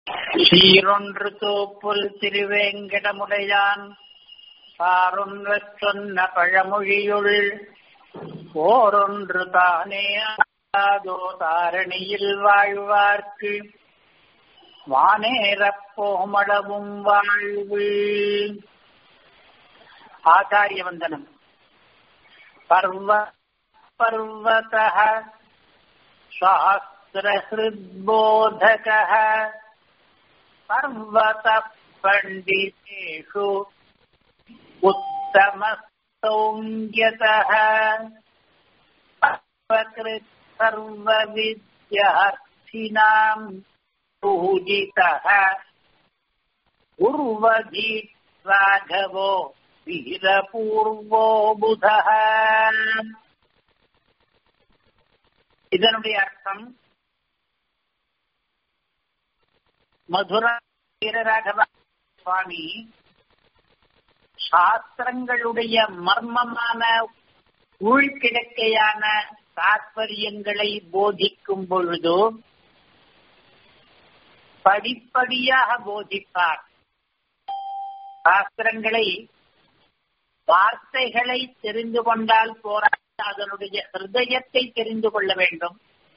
சீரொன்று தோப்புல் திருவேங்கடமுடையான் சாரொன்று சொன்ன பழமொழியுள் ஓரொன்று தானே ஆதோ தாரணியில் வாழ்வார்க்கு வானேறப் போமளவும் வாழ்வு ஆச்சாரிய வந்தனம் பர்வ पर्वतः शास्त्रहृद्बोधकः पर्वतः पण्डितेषु उत्तमसौङ्ग्यतः सर्वकृत् सर्वविद्यार्थिनाम् पूजितः उर्वधि राघवो वीरपूर्वो बुधः இதனுடைய அர்த்தம் மதுரா வீரராகவ சுவாமி சாஸ்திரங்களுடைய மர்மமான உள்கிடக்கையான தாற்பயங்களை போதிக்கும் பொழுது படிப்படியாக போதிப்பார் சாஸ்திரங்களை வார்த்தைகளை தெரிந்து கொண்டால் போரா அதனுடைய ஹிருதயத்தை தெரிந்து கொள்ள வேண்டும்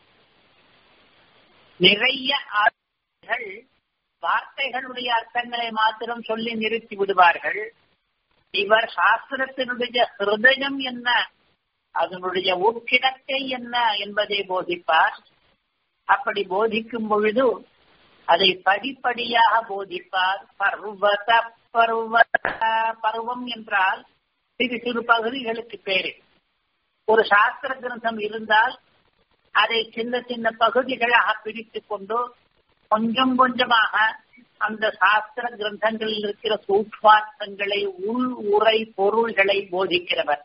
நிறைய ஆசிரியர்கள் வார்த்தைகளுடைய அர்த்தங்களை மாத்திரம் சொல்லி நிறுத்தி விடுவார்கள் இவர் சாஸ்திரத்தினுடைய ஹிருதயம் என்ன அதனுடைய உட்கிடக்கை என்ன என்பதை போதிப்பார் அப்படி போதிக்கும் பொழுது அதை படிப்படியாக போதிப்பார் பர்வத பர்வத பருவம் என்றால் சிறு சிறு பகுதிகளுக்கு பேரு ஒரு சாஸ்திர கிரந்தம் இருந்தால் அதை சின்ன சின்ன பகுதிகளாக பிரித்துக் கொண்டு கொஞ்சம் கொஞ்சமாக அந்த சாஸ்திர கிரந்தங்களில் இருக்கிற சூட்சார்த்தங்களை உள் உரை பொருள்களை போதிக்கிறவர்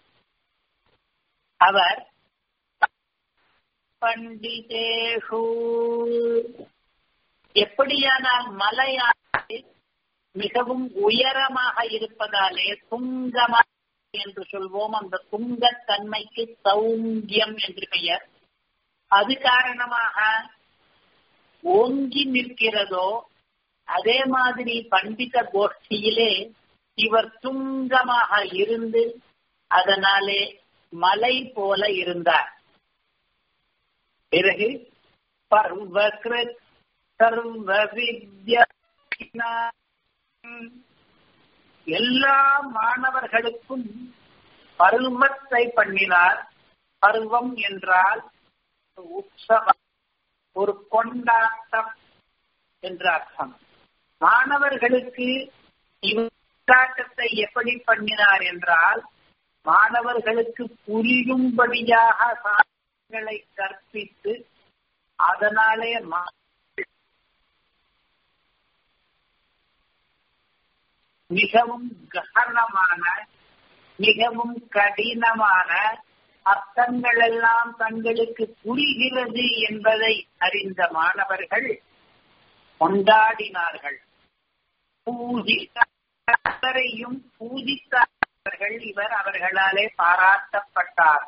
அவர் பண்டிதேஷு எப்படியானால் மலையானது மிகவும் உயரமாக இருப்பதாலே துங்கமாக என்று சொல்வோம் அந்த துங்கத்தன்மைக்கு சௌங்கியம் என்று பெயர் அது காரணமாக ஓங்கி நிற்கிறதோ அதே மாதிரி பண்டித கோஷ்டியிலே இவர் துங்கமாக இருந்து அதனாலே மலை போல இருந்தார் பிறகு பர்வகிருத் சர்வ வித்யா எல்லா மாணவர்களுக்கும் பருவத்தை பண்ணினார் பருவம் என்றால் உற்சவம் ஒரு கொண்டாட்டம் என்ற அர்த்தம் மாணவர்களுக்கு கொண்டாட்டத்தை எப்படி பண்ணினார் என்றால் மாணவர்களுக்கு புரியும்படியாக சாதனைகளை கற்பித்து அதனாலே மிகவும் ககனமான மிகவும் கடினமான அர்த்தங்கள் எல்லாம் தங்களுக்கு புரிகிறது என்பதை அறிந்த மாணவர்கள் கொண்டாடினார்கள் பூஜித்தரையும் பூஜித்தார்கள் இவர் அவர்களாலே பாராட்டப்பட்டார்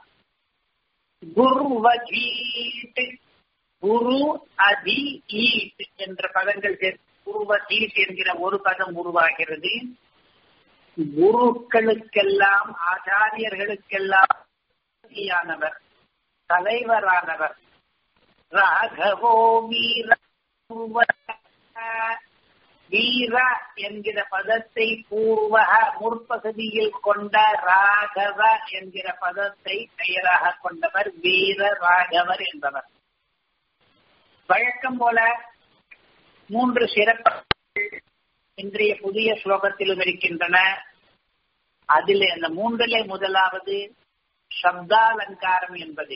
குருவஜீட் குரு அதி ஈட் என்ற பதங்கள் சேர்த்து குருவதீட் என்கிற ஒரு பதம் உருவாகிறது குருக்களுக்கெல்லாம் ஆச்சாரியர்களுக்கெல்லாம் ஆனவர் தலைவரானவர் ராகவோ வீர வீர என்கிற பதத்தை பூர்வ முற்பகுதியில் கொண்ட ராகவ என்கிற பதத்தை பெயராக கொண்டவர் வீர ராகவர் என்பவர் வழக்கம் போல மூன்று சிறப்பு இன்றைய புதிய ஸ்லோகத்திலும் இருக்கின்றன அதில் அந்த மூன்றிலே முதலாவது சப்தாலங்காரம் என்பது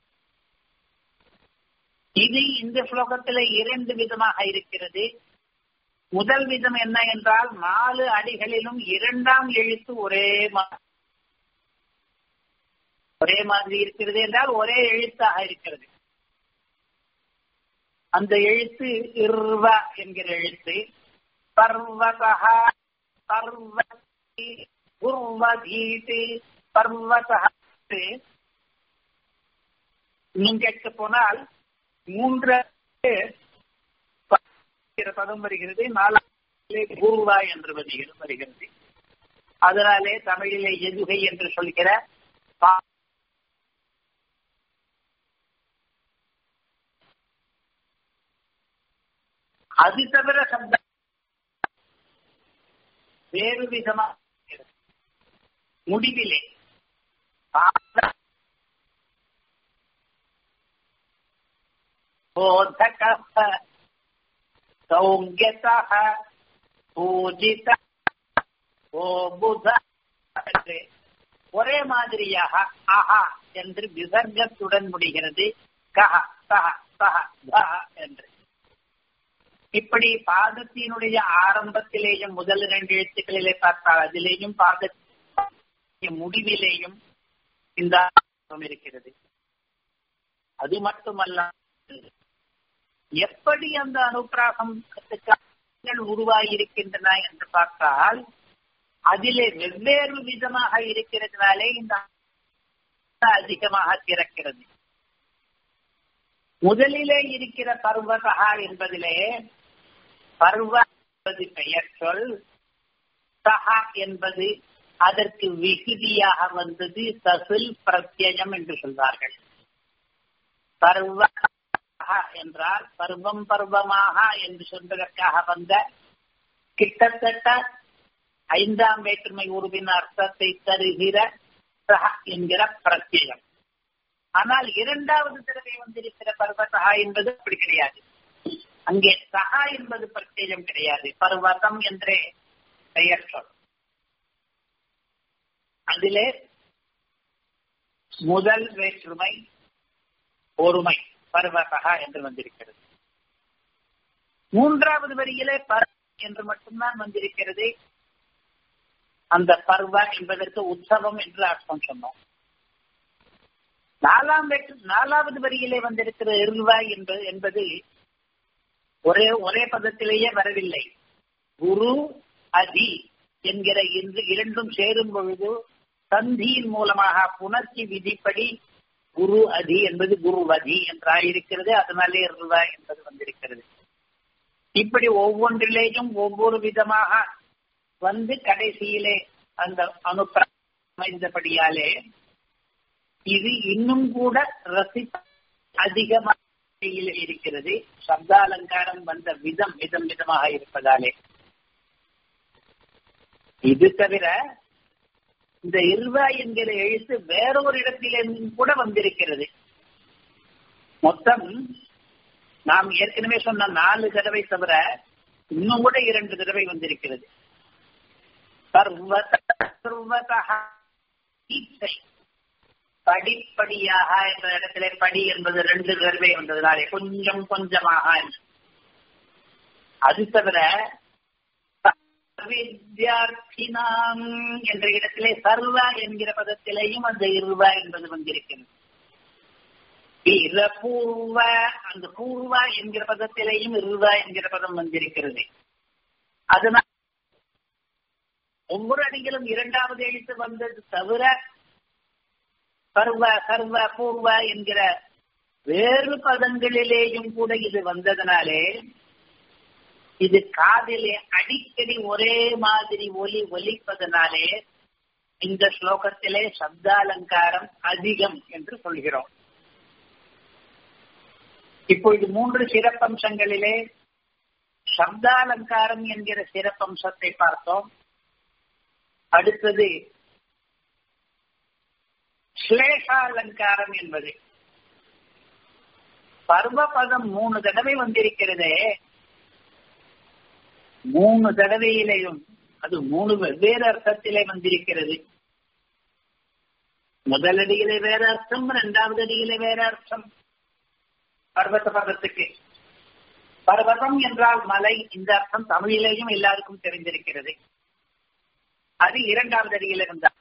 இது இந்த ஸ்லோகத்திலே இரண்டு விதமாக இருக்கிறது முதல் விதம் என்ன என்றால் நாலு அடிகளிலும் இரண்டாம் எழுத்து ஒரே ஒரே மாதிரி இருக்கிறது என்றால் ஒரே எழுத்தாக இருக்கிறது அந்த எழுத்து இர்வ என்கிற எழுத்து பர்வதா பர்வதி குர்வதீட்டு பர்வதா நீங்க போனால் மூன்று பதம் வருகிறது நாலாவது பூர்வா என்று வருகிறது அதனாலே தமிழிலே எதுகை என்று சொல்கிற அது தவிர சப்த வேறு விதமா முடிவிலே போதக சௌங்கியத பூஜித ஓ புத ஒரே மாதிரியாக ஆஹா என்று விசர்க்கத்துடன் முடிகிறது கஹ சஹ சஹ தஹ என்று இப்படி பாதத்தினுடைய ஆரம்பத்திலேயும் முதல் இரண்டு எழுத்துக்களிலே பார்த்தால் அதிலேயும் பாத முடிவிலேயும் இந்த இருக்கிறது அது மட்டுமல்ல எப்படி அந்த அனுப்பிராகம் உருவாகியிருக்கின்றன என்று பார்த்தால் அதிலே வெவ்வேறு விதமாக இருக்கிறதுனாலே இந்த அதிகமாக திறக்கிறது முதலிலே இருக்கிற பர்வதா என்பதிலே பர்வ என்பது பெயர் சொல் சஹா என்பது அதற்கு விகுதியாக வந்தது தசில் பிரத்யம் என்று சொல்வார்கள் பர்வ என்றால் பருவம் பருவமாக என்று சொல்வதற்காக வந்த கிட்டத்தட்ட ஐந்தாம் வேற்றுமை உருவின் அர்த்தத்தை தருகிற என்கிற பிரத்யம் ஆனால் இரண்டாவது தடவை வந்திருக்கிற பர்வதா என்பது அப்படி கிடையாது அங்கே சகா என்பது பிரத்யேகம் கிடையாது பர்வதம் என்றே பெயர் சொல் அதிலே முதல் வேற்றுமை ஒருமை பர்வதா என்று வந்திருக்கிறது மூன்றாவது வரியிலே பர் என்று மட்டும்தான் வந்திருக்கிறது அந்த பர்வ என்பதற்கு உற்சவம் என்று அர்த்தம் சொன்னோம் நாலாம் நாலாவது வரியிலே வந்திருக்கிற இருவா என்பது என்பது ஒரே ஒரே பதத்திலேயே வரவில்லை குரு அதி என்கிற இன்று இரண்டும் சேரும் பொழுது சந்தியின் மூலமாக புணர்ச்சி விதிப்படி குரு அதி என்பது குருவதி என்றாயிருக்கிறது அதனாலே இருவா என்பது வந்திருக்கிறது இப்படி ஒவ்வொன்றிலேயும் ஒவ்வொரு விதமாக வந்து கடைசியிலே அந்த அனுப்ப அமைந்தபடியாலே இது இன்னும் கூட ரசி அதிகமாக இருக்கிறது சப்தாலங்காரம் வந்த விதம் விதம் விதமாக இருப்பதாலே இது தவிர இந்த இருவா என்கிற எழுத்து வேறொரு இடத்திலிருந்தும் கூட வந்திருக்கிறது மொத்தம் நாம் ஏற்கனவே சொன்ன நாலு தடவை தவிர இன்னும் கூட இரண்டு தடவை வந்திருக்கிறது படிப்படியாக என்ற இடத்துல படி என்பது ரெண்டு தடவை வந்ததுனாலே கொஞ்சம் கொஞ்சமாக அது தவிர வித்யார்த்தினாம் என்ற இடத்திலே சர்வா என்கிற பதத்திலேயும் அந்த இருவா என்பது வந்திருக்கிறது பூர்வ அந்த பூர்வா என்கிற பதத்திலேயும் இருவா என்கிற பதம் வந்திருக்கிறது அதனால் ஒவ்வொரு அடிகளும் இரண்டாவது எழுத்து வந்தது தவிர சர்வ சர்வ பூர்வ என்கிற வேறு பதங்களிலேயும் கூட இது வந்ததனாலே இது காதிலே அடிக்கடி ஒரே மாதிரி ஒலி ஒலிப்பதனாலே இந்த ஸ்லோகத்திலே சப்தாலங்காரம் அதிகம் என்று சொல்கிறோம் இப்பொழுது மூன்று சிறப்பம்சங்களிலே சப்தாலங்காரம் என்கிற சிறப்பம்சத்தை பார்த்தோம் அடுத்தது ஸ்லேஷாலங்காரம் என்பது பர்வபதம் மூணு தடவை வந்திருக்கிறதே மூணு தடவையிலையும் அது மூணு வெவ்வேறு அர்த்தத்திலே வந்திருக்கிறது முதல் அடியிலே வேற அர்த்தம் இரண்டாவது அடியிலே வேற அர்த்தம் பர்வத பதத்துக்கு பர்வதம் என்றால் மலை இந்த அர்த்தம் தமிழிலேயும் எல்லாருக்கும் தெரிந்திருக்கிறது அது இரண்டாவது அடியில் இருந்தார்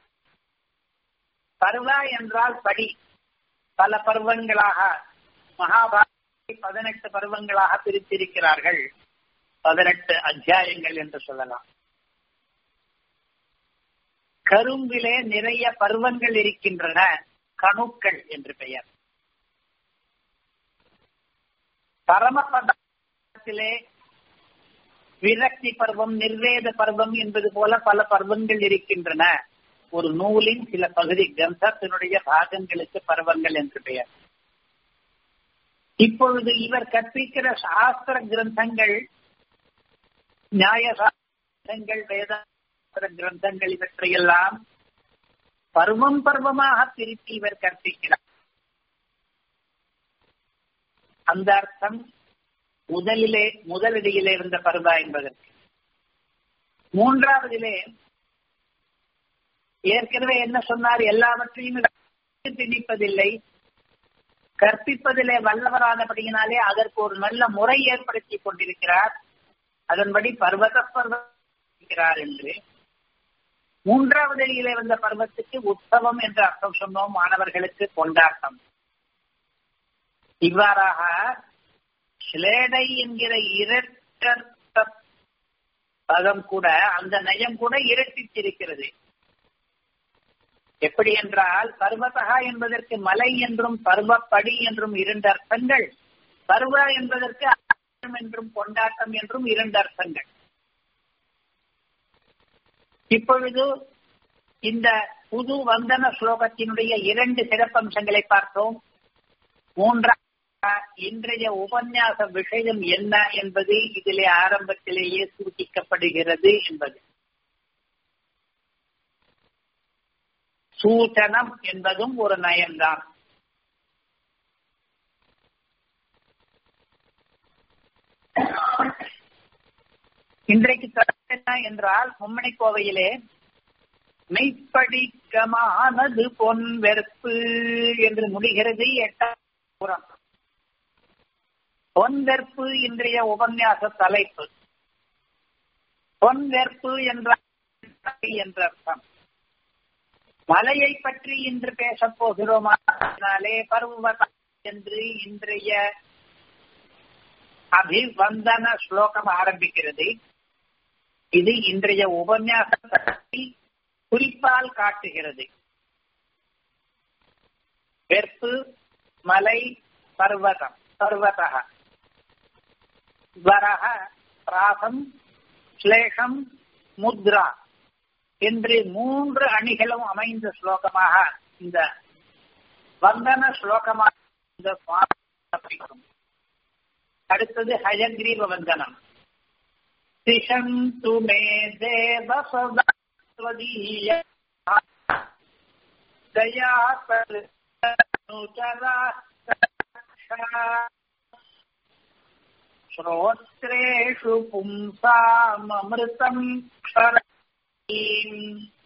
பர்வா என்றால் படி பல பருவங்களாக மகாபாரதி பதினெட்டு பருவங்களாக பிரித்திருக்கிறார்கள் பதினெட்டு அத்தியாயங்கள் என்று சொல்லலாம் கரும்பிலே நிறைய பருவங்கள் இருக்கின்றன கணுக்கள் என்று பெயர் பரமபதத்திலே விரக்தி பருவம் நிர்வேத பருவம் என்பது போல பல பருவங்கள் இருக்கின்றன ஒரு நூலின் சில பகுதி கிரந்தத்தினுடைய பாகங்களுக்கு பருவங்கள் என்று பெயர் இப்பொழுது இவர் கற்பிக்கிற சாஸ்திர கிரந்தங்கள் நியாய சாஸ்திரங்கள் வேதாஸ்திர கிரந்தங்கள் இவற்றையெல்லாம் பருவம் பருவமாக பிரித்து இவர் கற்பிக்கிறார் அந்த அர்த்தம் முதலிலே முதலடியிலே இருந்த பருவா என்பதற்கு மூன்றாவதிலே ஏற்கனவே என்ன சொன்னார் எல்லாவற்றையும் திணிப்பதில்லை கற்பிப்பதிலே வல்லவரானபடியினாலே அதற்கு ஒரு நல்ல முறை ஏற்படுத்தி கொண்டிருக்கிறார் அதன்படி பர்வத பர்வக்கிறார் என்று மூன்றாவது அடியிலே வந்த பருவத்துக்கு உற்சவம் என்ற அர்த்தம் சொன்னோம் மாணவர்களுக்கு கொண்டாட்டம் இவ்வாறாக ஸ்லேடை என்கிற இரட்ட பதம் கூட அந்த நயம் கூட இரட்டித்திருக்கிறது எப்படி என்றால் பர்வதகா என்பதற்கு மலை என்றும் பருவப்படி என்றும் இரண்டு அர்த்தங்கள் பருவ என்பதற்கு என்றும் கொண்டாட்டம் என்றும் இரண்டு அர்த்தங்கள் இப்பொழுது இந்த புது வந்தன ஸ்லோகத்தினுடைய இரண்டு சிறப்பம்சங்களை பார்த்தோம் மூன்றாம் இன்றைய உபன்யாச விஷயம் என்ன என்பது இதிலே ஆரம்பத்திலேயே சூಚಿக்கப்படுகிறது என்பது சூச்சனம் என்பதும் ஒரு நயம்தான் இன்றைக்கு என்ன என்றால் மும்மணி கோவையிலே மெய்ப்படிக்கமானது பொன் வெறுப்பு என்று முடிகிறது எட்டாம் புறம் பொன் வெறுப்பு இன்றைய உபன்யாச தலைப்பு பொன் வெறுப்பு என்ற என்ற அர்த்தம் மலையை பற்றி இன்று பேசப் போகிறோமானாலே பருவத என்று இன்றைய அபிவந்தன ஸ்லோகம் ஆரம்பிக்கிறது இது இன்றைய உபன்யாசத்தை குறிப்பால் காட்டுகிறது வெற்பு மலை பர்வதம் பர்வதக வரக பிராசம் ஸ்லேஷம் முத்ரா என்று மூன்று அணிகளும் அமைந்த ஸ்லோகமாக இந்த வந்தன ஸ்லோகமாக இந்த சுவாமி அடுத்தது ஹயக்ரீவ வந்தனம் திஷந்து மே தேவ சதீய தயா श्रोत्रेषु पुंसाममृतम् क्षरतीम्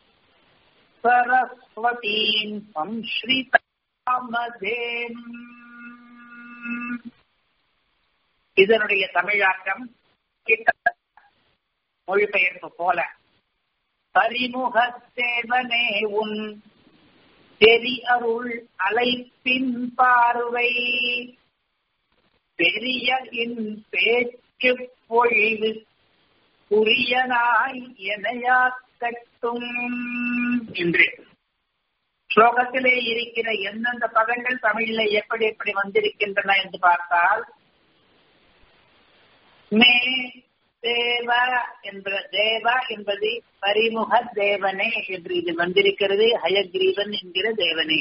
सरस्वतीम् संश्ரிதாமதேம் இதனுடைய தமிழாக்கம் மொழிபெயர்ப்பு போல பரிமுகத்தேவனே உன் தெரி அருள் அலைப்பின் பார்வை பெரிய இன் பேச்சு பொழிவு புரியனாய் எனையாக்கட்டும் என்று ஸ்லோகத்திலே இருக்கிற எந்தெந்த பதங்கள் தமிழில் எப்படி எப்படி வந்திருக்கின்றன என்று பார்த்தால் மே தேவ என்ற தேவ என்பது பரிமுக தேவனே என்று இது வந்திருக்கிறது ஹயக்ரீவன் என்கிற தேவனே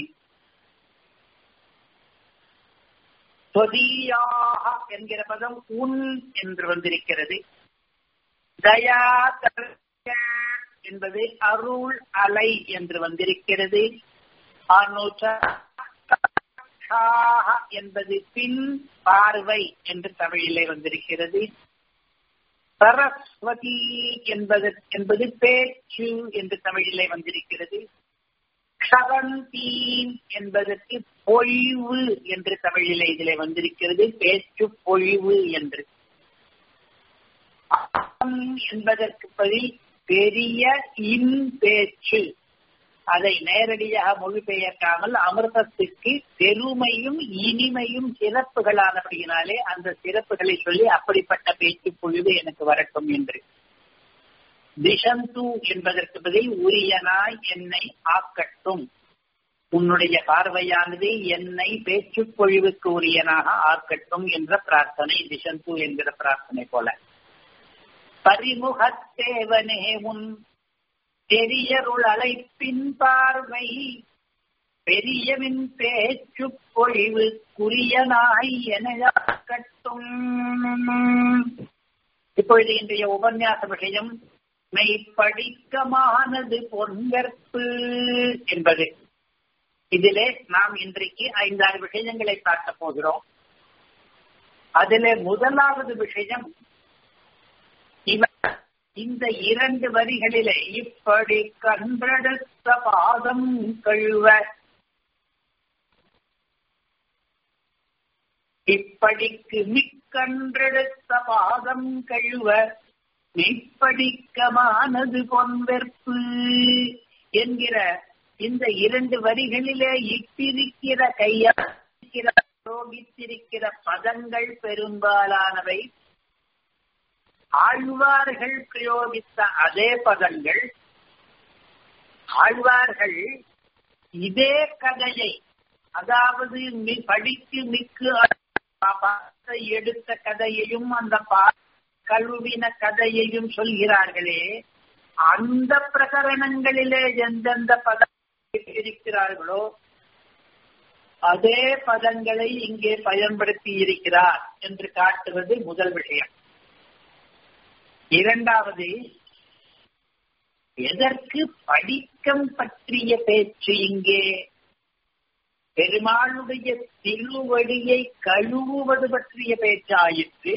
தொதியாக என்கிற பதம் உன் என்று வந்திருக்கிறது தயா என்பது அருள் அலை என்று வந்திருக்கிறது என்பது பின் பார்வை என்று தமிழிலே வந்திருக்கிறது சரஸ்வதி என்பது என்பது பேச்சு என்று தமிழிலே வந்திருக்கிறது ஷவந்தீன் என்பதற்கு பொழிவு என்று தமிழிலே இதிலே வந்திருக்கிறது பேச்சு பொழிவு என்று என்பதற்கு பதில் பெரிய இன் பேச்சு அதை நேரடியாக மொழிபெயர்க்காமல் அமிர்தத்துக்கு பெருமையும் இனிமையும் சிறப்புகளானபடியினாலே அந்த சிறப்புகளை சொல்லி அப்படிப்பட்ட பேச்சு பொழிவு எனக்கு வரட்டும் என்று திசந்து என்பதற்கு பதில் உரியனாய் என்னை ஆக்கட்டும் உன்னுடைய பார்வையானது என்னை பேச்சு பொழிவுக்கு உரியனாக ஆக்கட்டும் என்ற பிரார்த்தனை திசந்து என்கிற பிரார்த்தனை போல பரிமுகத்தேவனே உன் பெரியருள் அழைப்பின் பார்வை பெரியவின் பேச்சு பொழிவு குறியனாய் எனக்கட்டும் இப்பொழுது இன்றைய உபன்யாச விஷயம் மெய்ப்படிக்கமானது பொன்கற்பு என்பது இதிலே நாம் இன்றைக்கு ஐந்தாறு விஷயங்களை பார்க்க போகிறோம் அதிலே முதலாவது விஷயம் இவர் இந்த இரண்டு வரிகளிலே இப்படி கன்றெடுத்த பாதம் கழுவ இப்படிக்கு மிக்கன்றெடுத்த பாதம் கழுவ மெய்ப்படிக்கமானது பொன்வெற்பு என்கிற இந்த இரண்டு வரிகளிலே இட்டிருக்கிற கையாளிக்கிற பிரயோகித்திருக்கிற பதங்கள் பெரும்பாலானவை ஆழ்வார்கள் பிரயோகித்த அதே பதங்கள் ஆழ்வார்கள் இதே கதையை அதாவது படிக்கு மிக்கு எடுத்த கதையையும் அந்த கழுவின கதையையும் சொல்கிறார்களே அந்த பிரகரணங்களிலே எந்தெந்த பதம் இருக்கிறார்களோ அதே பதங்களை இங்கே பயன்படுத்தி இருக்கிறார் என்று காட்டுவது முதல் விஷயம் இரண்டாவது எதற்கு படிக்கம் பற்றிய பேச்சு இங்கே பெருமாளுடைய திருவடியை கழுவுவது பற்றிய பேச்சாயிற்று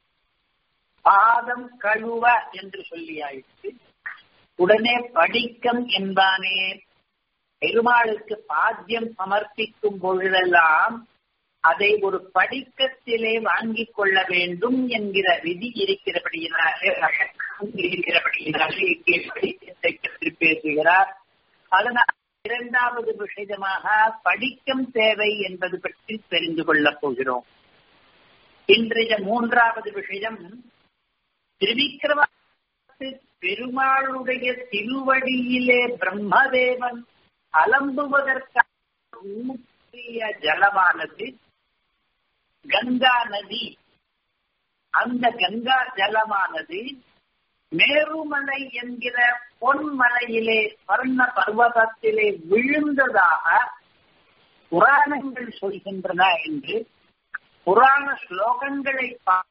பாதம் கழுவ என்று சொல்லியாயிற்று உடனே படிக்கம் என்பானே பெருமாளுக்கு பாத்தியம் சமர்ப்பிக்கும் பொழுதெல்லாம் அதை ஒரு படிக்கத்திலே வாங்கிக் கொள்ள வேண்டும் என்கிற விதி இருக்கிறபடியினாலே இருக்கிறபடியினாலே இங்கே படிக்கத்தை பற்றி பேசுகிறார் அதனால் இரண்டாவது விஷயமாக படிக்கம் தேவை என்பது பற்றி தெரிந்து கொள்ளப் போகிறோம் இன்றைய மூன்றாவது விஷயம் திருவிக்கிரம பெருமாளுடைய திருவடியிலே பிரம்மதேவன் அலம்புவதற்காக ஊற்றிய ஜலமானது கங்கா நதி அந்த கங்கா ஜலமானது மேருமலை என்கிற பொன்மலையிலே வர்ண பர்வதத்திலே விழுந்ததாக புராணங்கள் சொல்கின்றன என்று புராண ஸ்லோகங்களை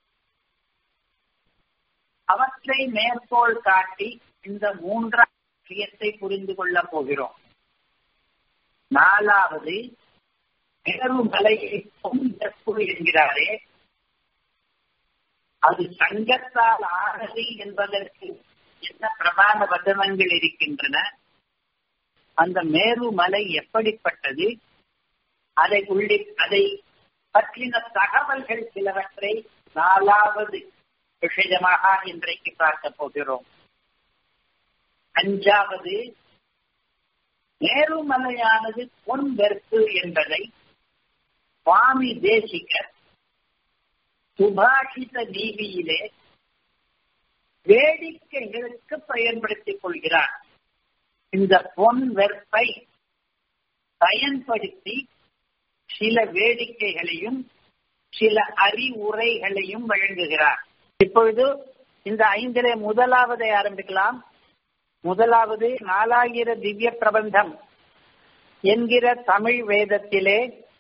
அவற்றை மேற்கோள் காட்டி இந்த மூன்றாம் விஷயத்தை புரிந்து கொள்ளப் போகிறோம் நாலாவது மேருமலையை பொங்கற்பு என்கிறாரே அது சங்கத்தால் ஆனது என்பதற்கு என்ன பிரதான வதனங்கள் இருக்கின்றன அந்த மேருமலை எப்படிப்பட்டது அதை உள்ளி அதை பற்றின தகவல்கள் சிலவற்றை நாலாவது விஷயமாக இன்றைக்கு பார்க்க போகிறோம் அஞ்சாவது மேருமலையானது பொன் வெறுப்பு என்பதை சுவாமி தேசிகர் சுபாஷித நீதியிலே வேடிக்கைகளுக்கு பயன்படுத்திக் கொள்கிறார் இந்த பொன் வெறுப்பை பயன்படுத்தி சில வேடிக்கைகளையும் சில அறிவுரைகளையும் வழங்குகிறார் இப்பொழுது இந்த ஐந்திலே முதலாவதை ஆரம்பிக்கலாம் முதலாவது நாலாயிர திவ்ய பிரபந்தம் என்கிற தமிழ் வேதத்திலே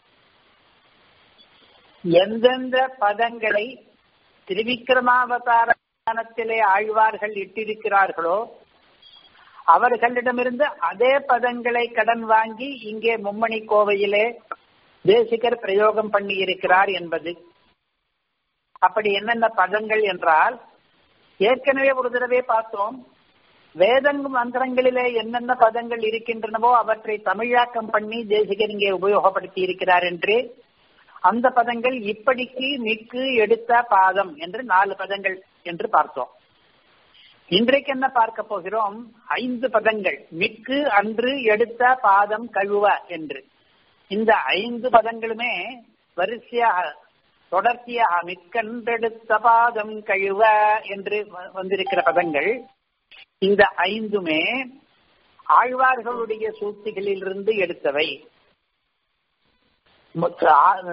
எந்தெந்த பதங்களை திருவிக்கிரமாவதாரத்திலே ஆழ்வார்கள் இட்டிருக்கிறார்களோ அவர்களிடமிருந்து அதே பதங்களை கடன் வாங்கி இங்கே மும்மணி கோவையிலே தேசிகர் பிரயோகம் பண்ணி இருக்கிறார் என்பது அப்படி என்னென்ன பதங்கள் என்றால் ஏற்கனவே ஒரு தடவை பார்த்தோம் வேதங்க மந்திரங்களிலே என்னென்ன பதங்கள் இருக்கின்றனவோ அவற்றை தமிழாக்கம் பண்ணி தேசிகர் இங்கே உபயோகப்படுத்தி இருக்கிறார் என்று அந்த பதங்கள் இப்படிக்கு மிக்கு எடுத்த பாதம் என்று நாலு பதங்கள் என்று பார்த்தோம் இன்றைக்கு என்ன பார்க்க போகிறோம் ஐந்து பதங்கள் மிக்கு அன்று எடுத்த பாதம் கழுவ என்று இந்த ஐந்து பதங்களுமே வரிசையாக தொடர்ச்சியாக மிக்கன்றெடுத்த பாதம் கழுவ என்று வந்திருக்கிற பதங்கள் இந்த ஐந்துமே ஆழ்வார்களுடைய சூழ்ச்சிகளிலிருந்து எடுத்தவை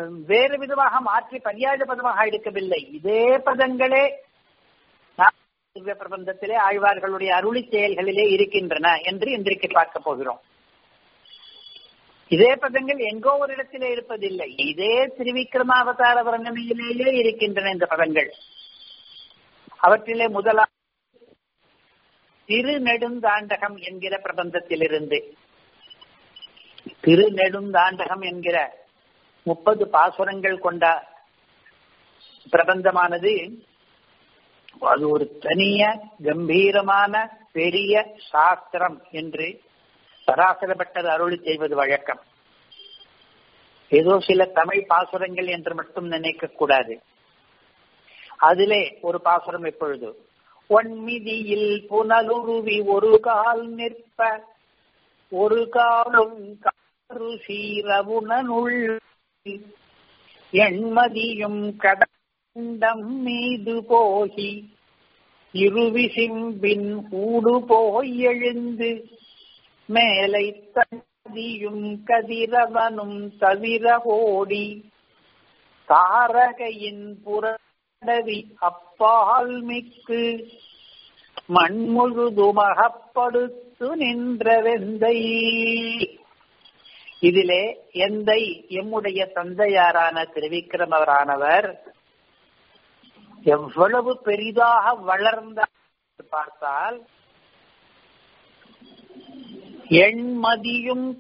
வேறு விதமாக மாற்றி பரியாத பதமாக எடுக்கவில்லை இதே பதங்களே திவ்ய பிரபந்தத்திலே ஆழ்வார்களுடைய அருளி செயல்களிலே இருக்கின்றன என்று இன்றைக்கு பார்க்க போகிறோம் இதே பதங்கள் எங்கோ ஒரு இடத்திலே இருப்பதில்லை இதே திருவிக்கிரமாவதார வர்ணனையிலேயே இருக்கின்றன இந்த பதங்கள் அவற்றிலே முதலா திருநெடுந்தாண்டகம் என்கிற பிரபந்தத்திலிருந்து திருநெடுந்தாண்டகம் என்கிற முப்பது பாசுரங்கள் கொண்ட பிரபந்தமானது அது ஒரு தனிய கம்பீரமான பெரிய சாஸ்திரம் என்று சராசரப்பட்டது அருளி செய்வது வழக்கம் ஏதோ சில தமிழ் பாசுரங்கள் என்று மட்டும் நினைக்க கூடாது அதிலே ஒரு பாசுரம் எப்பொழுது ஒன்மிதியில் புனலுருவி ஒரு கால் நிற்ப ஒரு காலும் காரு சீரவுணனுள் எண்மதியும் கடம் மீது போகி இருவிசிம்பின் ஊடு போய் எழுந்து மேலை தந்தியும் கதிரவனும் தவிர ஓடி தாரகையின் புறடவி அப்பால் மிக்கு மண்முழுதுமகப்படுத்து நின்ற வெந்தை இதிலே எந்தை எம்முடைய தந்தையாரான திருவிக்கிரமரானவர் எவ்வளவு பெரிதாக வளர்ந்தார் பார்த்தால் எண்மதியும்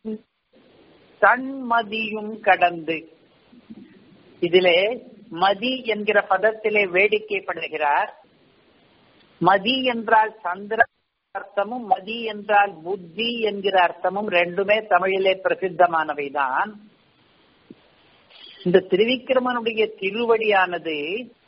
தன்மதியும் கடந்து இதிலே மதி என்கிற பதத்திலே வேடிக்கைப்படுகிறார் மதி என்றால் சந்திர அர்த்தமும் மதி என்றால் புத்தி என்கிற அர்த்தமும் ரெண்டுமே தமிழிலே பிரசித்தமானவைதான் இந்த திருவிக்கிரமனுடைய திருவடியானது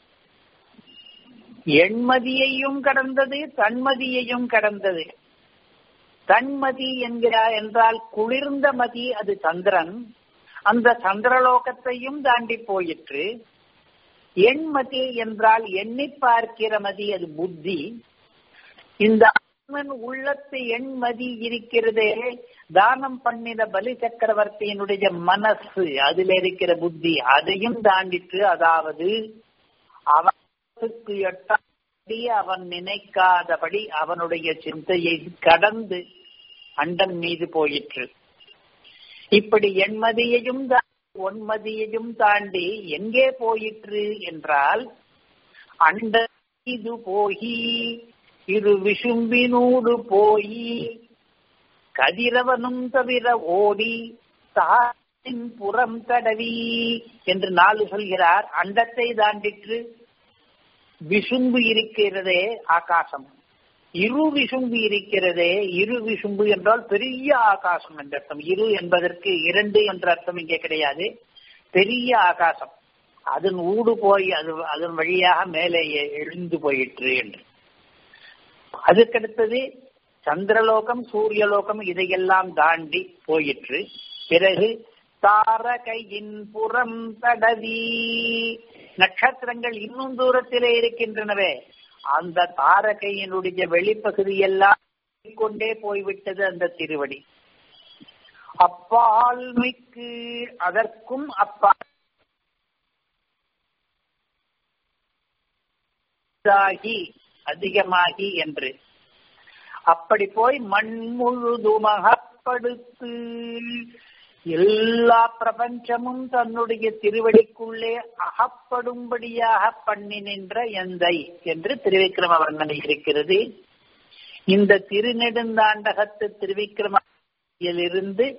எண்மதியையும் கடந்தது தன்மதியையும் கடந்தது தன்மதி என்கிறார் என்றால் குளிர்ந்த மதி அது சந்திரன் அந்த சந்திரலோகத்தையும் தாண்டி போயிற்று எண்மதி என்றால் எண்ணி பார்க்கிற மதி அது புத்தி இந்த ஆத்மன் உள்ளத்து எண்மதி இருக்கிறதே தானம் பண்ணின பலி சக்கரவர்த்தியினுடைய மனசு அதில் இருக்கிற புத்தி அதையும் தாண்டிட்டு அதாவது அவனுக்கு எட்டாடி அவன் நினைக்காதபடி அவனுடைய சிந்தையை கடந்து அண்டன் மீது போயிற்று இப்படி எண்மதியையும் ஒன்மதியையும் தாண்டி எங்கே போயிற்று என்றால் அண்ட மீது போகி இரு விசும்பினூடு போய் கதிரவனும் தவிர ஓடி தாரின் புறம் தடவி என்று நாலு சொல்கிறார் அண்டத்தை தாண்டிற்று விசும்பு இருக்கிறதே ஆகாசம் இரு விசும்பு இருக்கிறதே இரு விசும்பு என்றால் பெரிய ஆகாசம் என்ற அர்த்தம் இரு என்பதற்கு இரண்டு என்ற அர்த்தம் இங்கே கிடையாது பெரிய ஆகாசம் அதன் ஊடு போய் அது அதன் வழியாக மேலே எழுந்து போயிற்று என்று அதுக்கடுத்தது சந்திரலோகம் சூரியலோகம் இதையெல்லாம் தாண்டி போயிற்று பிறகு தாரகையின் புறம் தடவி நட்சத்திரங்கள் இன்னும் தூரத்திலே இருக்கின்றனவே அந்த தாரகையினுடைய வெளிப்பகுதி எல்லாம் கொண்டே போய்விட்டது அந்த திருவடி அப்பால் மிக்கு அதற்கும் அப்பால் அதிகமாகி என்று அப்படி போய் மண் முழுதுமகப்படுத்து எல்லா பிரபஞ்சமும் தன்னுடைய திருவடிக்குள்ளே அகப்படும்படியாக பண்ணி நின்ற எந்தை என்று திருவிக்கிரம வர்ணனை இருக்கிறது இந்த திருநெடுந்தாண்டகத்து திருவிக்கிரமிலிருந்து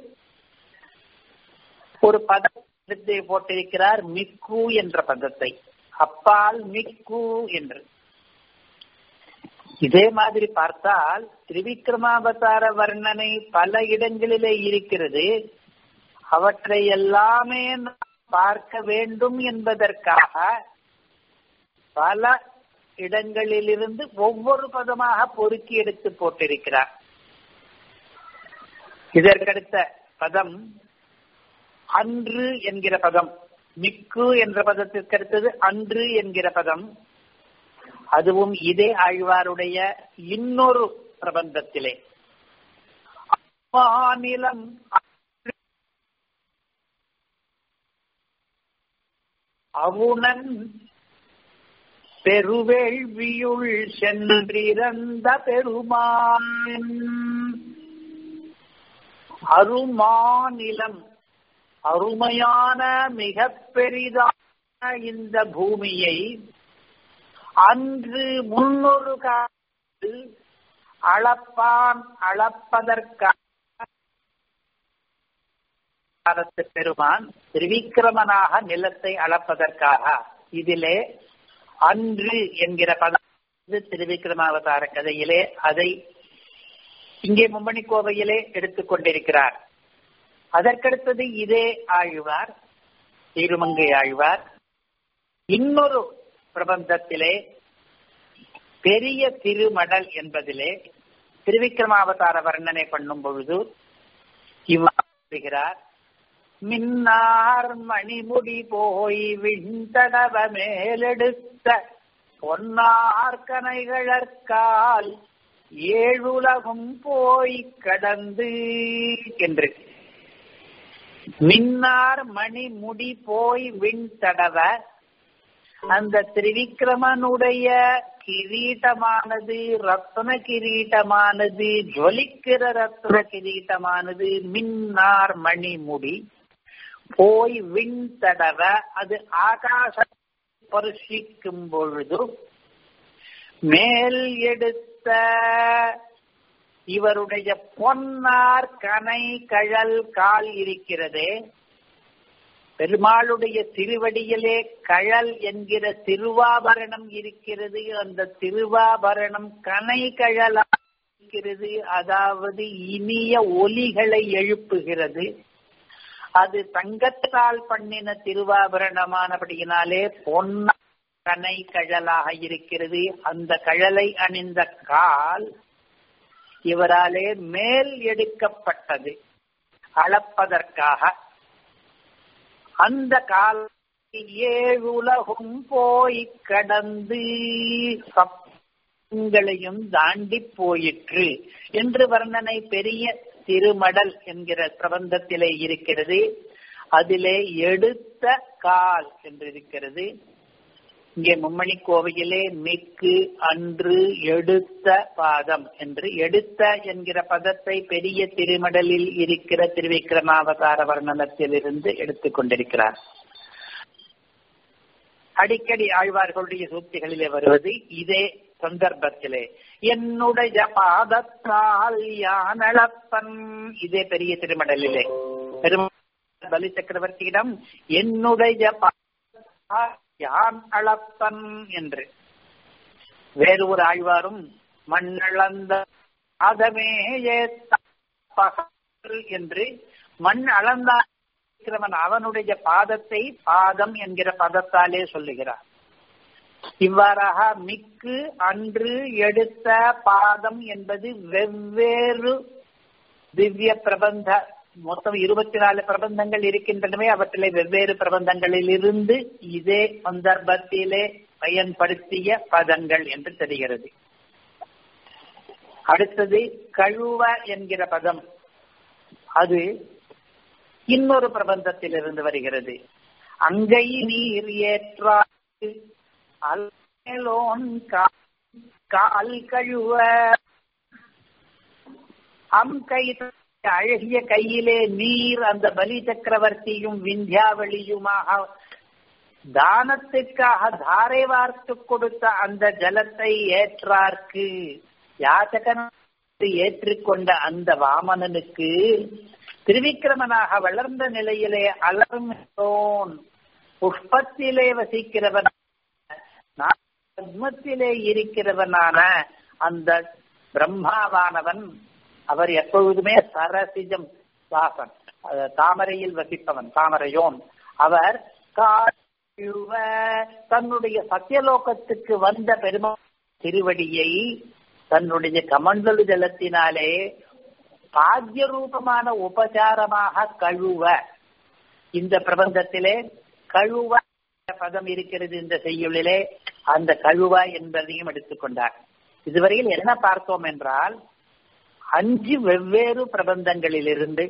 ஒரு பதத்தை போட்டிருக்கிறார் மிக்கு என்ற பதத்தை அப்பால் மிக்கு என்று இதே மாதிரி பார்த்தால் திரிவிக்ரமாவதார வர்ணனை பல இடங்களிலே இருக்கிறது அவற்றை எல்லாமே பார்க்க வேண்டும் என்பதற்காக பல இடங்களிலிருந்து ஒவ்வொரு பதமாக பொறுக்கி எடுத்து போட்டிருக்கிறார் இதற்கடுத்த பதம் அன்று என்கிற பதம் மிக்கு என்ற பதத்திற்கு அடுத்தது அன்று என்கிற பதம் அதுவும் இதே ஆழ்வாருடைய இன்னொரு பிரபந்தத்திலே மாநிலம் அவுணன் பெருவேள்வியுள் சென்றிறந்த பெருமான் அருமாநிலம் அருமையான மிக பெரிதான இந்த பூமியை அன்று முன்னொரு காலத்தில் அளப்பான் அளப்பதற்காக பெருமான் திரிவிக்கிரமனாக நிலத்தை அளப்பதற்காக இதிலே அன்று என்கிற பதம் திருவிக்கிரமாவதார கதையிலே அதை இங்கே மும்மணி கோவையிலே எடுத்துக் கொண்டிருக்கிறார் அதற்கடுத்தது இதே ஆழ்வார் திருமங்கை ஆழ்வார் இன்னொரு பிரபந்தத்திலே பெரிய திருமடல் என்பதிலே திருவிக்கிரமாவதார வர்ணனை பண்ணும் பொழுது இவ்வாறுகிறார் மின்னார் மணிமுடி போய் விண்தடவ மேலெடுத்த பொன்னார் கனைகளற்கால் ஏழுலகும் போய் கடந்து என்று மின்னார் மணி முடி போய் விண் தடவ அந்த திரிவிக்ரமனுடைய கிரீட்டமானது ரத்ன கிரீட்டமானது ஜொலிக்கிற ரத்ன கிரீட்டமானது மின்னார் மணி முடி போய் விண் தடவ அது ஆகாச ஸ்பர்ஷிக்கும் பொழுது மேல் எடுத்த இவருடைய பொன்னார் கனை கழல் கால் இருக்கிறதே பெருமாளுடைய திருவடியிலே கழல் என்கிற திருவாபரணம் இருக்கிறது அந்த திருவாபரணம் கனை கழலா இருக்கிறது அதாவது இனிய ஒலிகளை எழுப்புகிறது அது தங்கத்தால் பண்ணின திருவாபரணமானபடியினாலே பொன்ன கனை கழலாக இருக்கிறது அந்த கழலை அணிந்த கால் இவராலே மேல் எடுக்கப்பட்டது அளப்பதற்காக அந்த கால ஏழுலகும் போய் கடந்து சப்தங்களையும் தாண்டி போயிற்று என்று வர்ணனை பெரிய திருமடல் என்கிற பிரபந்தத்திலே இருக்கிறது அதிலே எடுத்த கால் என்று இருக்கிறது இங்கே மும்மணி கோவையிலே மிக்கு அன்று எடுத்த பாதம் என்று எடுத்த என்கிற பதத்தை பெரிய திருமடலில் இருக்கிற திருவிக்கிரமாவதார வர்ணனத்திலிருந்து எடுத்துக் கொண்டிருக்கிறார் அடிக்கடி ஆழ்வார்களுடைய சூக்திகளிலே வருவது இதே சந்தர்ப்பத்திலே என்னுடைய பாதத்தால் யானளப்பன் இதே பெரிய திருமடலிலே பெருமாள் பலி சக்கரவர்த்தியிடம் என்னுடைய பாதத்தால் யான் அளப்பன் என்று வேறு ஒரு ஆழ்வாரும் மண்ணளந்த அதமே என்று மண் அளந்தான் அவனுடைய பாதத்தை பாதம் என்கிற பதத்தாலே சொல்லுகிறார் இவ்வாறாக மிக்கு அன்று எடுத்த பாதம் என்பது வெவ்வேறு திவ்ய பிரபந்த மொத்தம் இருபத்தி நாலு பிரபந்தங்கள் இருக்கின்றனவே அவற்றிலே வெவ்வேறு பிரபந்தங்களில் இருந்து இதே சந்தர்ப்பத்திலே பயன்படுத்திய பதங்கள் என்று தெரிகிறது அடுத்தது கழுவ என்கிற பதம் அது இன்னொரு பிரபந்தத்தில் இருந்து வருகிறது அங்கை நீர் ஏற்றாது அல்லோன் கால் கழுவ அம் கை அழகிய கையிலே நீர் அந்த பலி சக்கரவர்த்தியும் விந்தியாவளியுமாக தானத்துக்காக தாரை வார்த்து கொடுத்த அந்த ஜலத்தை ஏற்றார்க்கு யாச்சகன் ஏற்றுக்கொண்ட அந்த வாமனனுக்கு திருவிக்கிரமனாக வளர்ந்த நிலையிலே அலர்ந்தோன் புஷ்பத்திலே வசிக்கிறவன் பத்மத்திலே இருக்கிறவனான அந்த பிரம்மாவானவன் அவர் எப்பொழுதுமே சரசிஜம் வாசன் தாமரையில் வசிப்பவன் தாமரையோன் அவர் தன்னுடைய சத்தியலோகத்துக்கு வந்த பெருமா திருவடியை தன்னுடைய கமண்டலு ஜலத்தினாலே பாக்ய ரூபமான உபசாரமாக கழுவ இந்த பிரபந்தத்திலே கழுவ பதம் இருக்கிறது இந்த செய்யுளிலே அந்த கழுவ என்பதையும் எடுத்துக்கொண்டார் இதுவரையில் என்ன பார்த்தோம் என்றால் அஞ்சு வெவ்வேறு பிரபந்தங்களிலிருந்து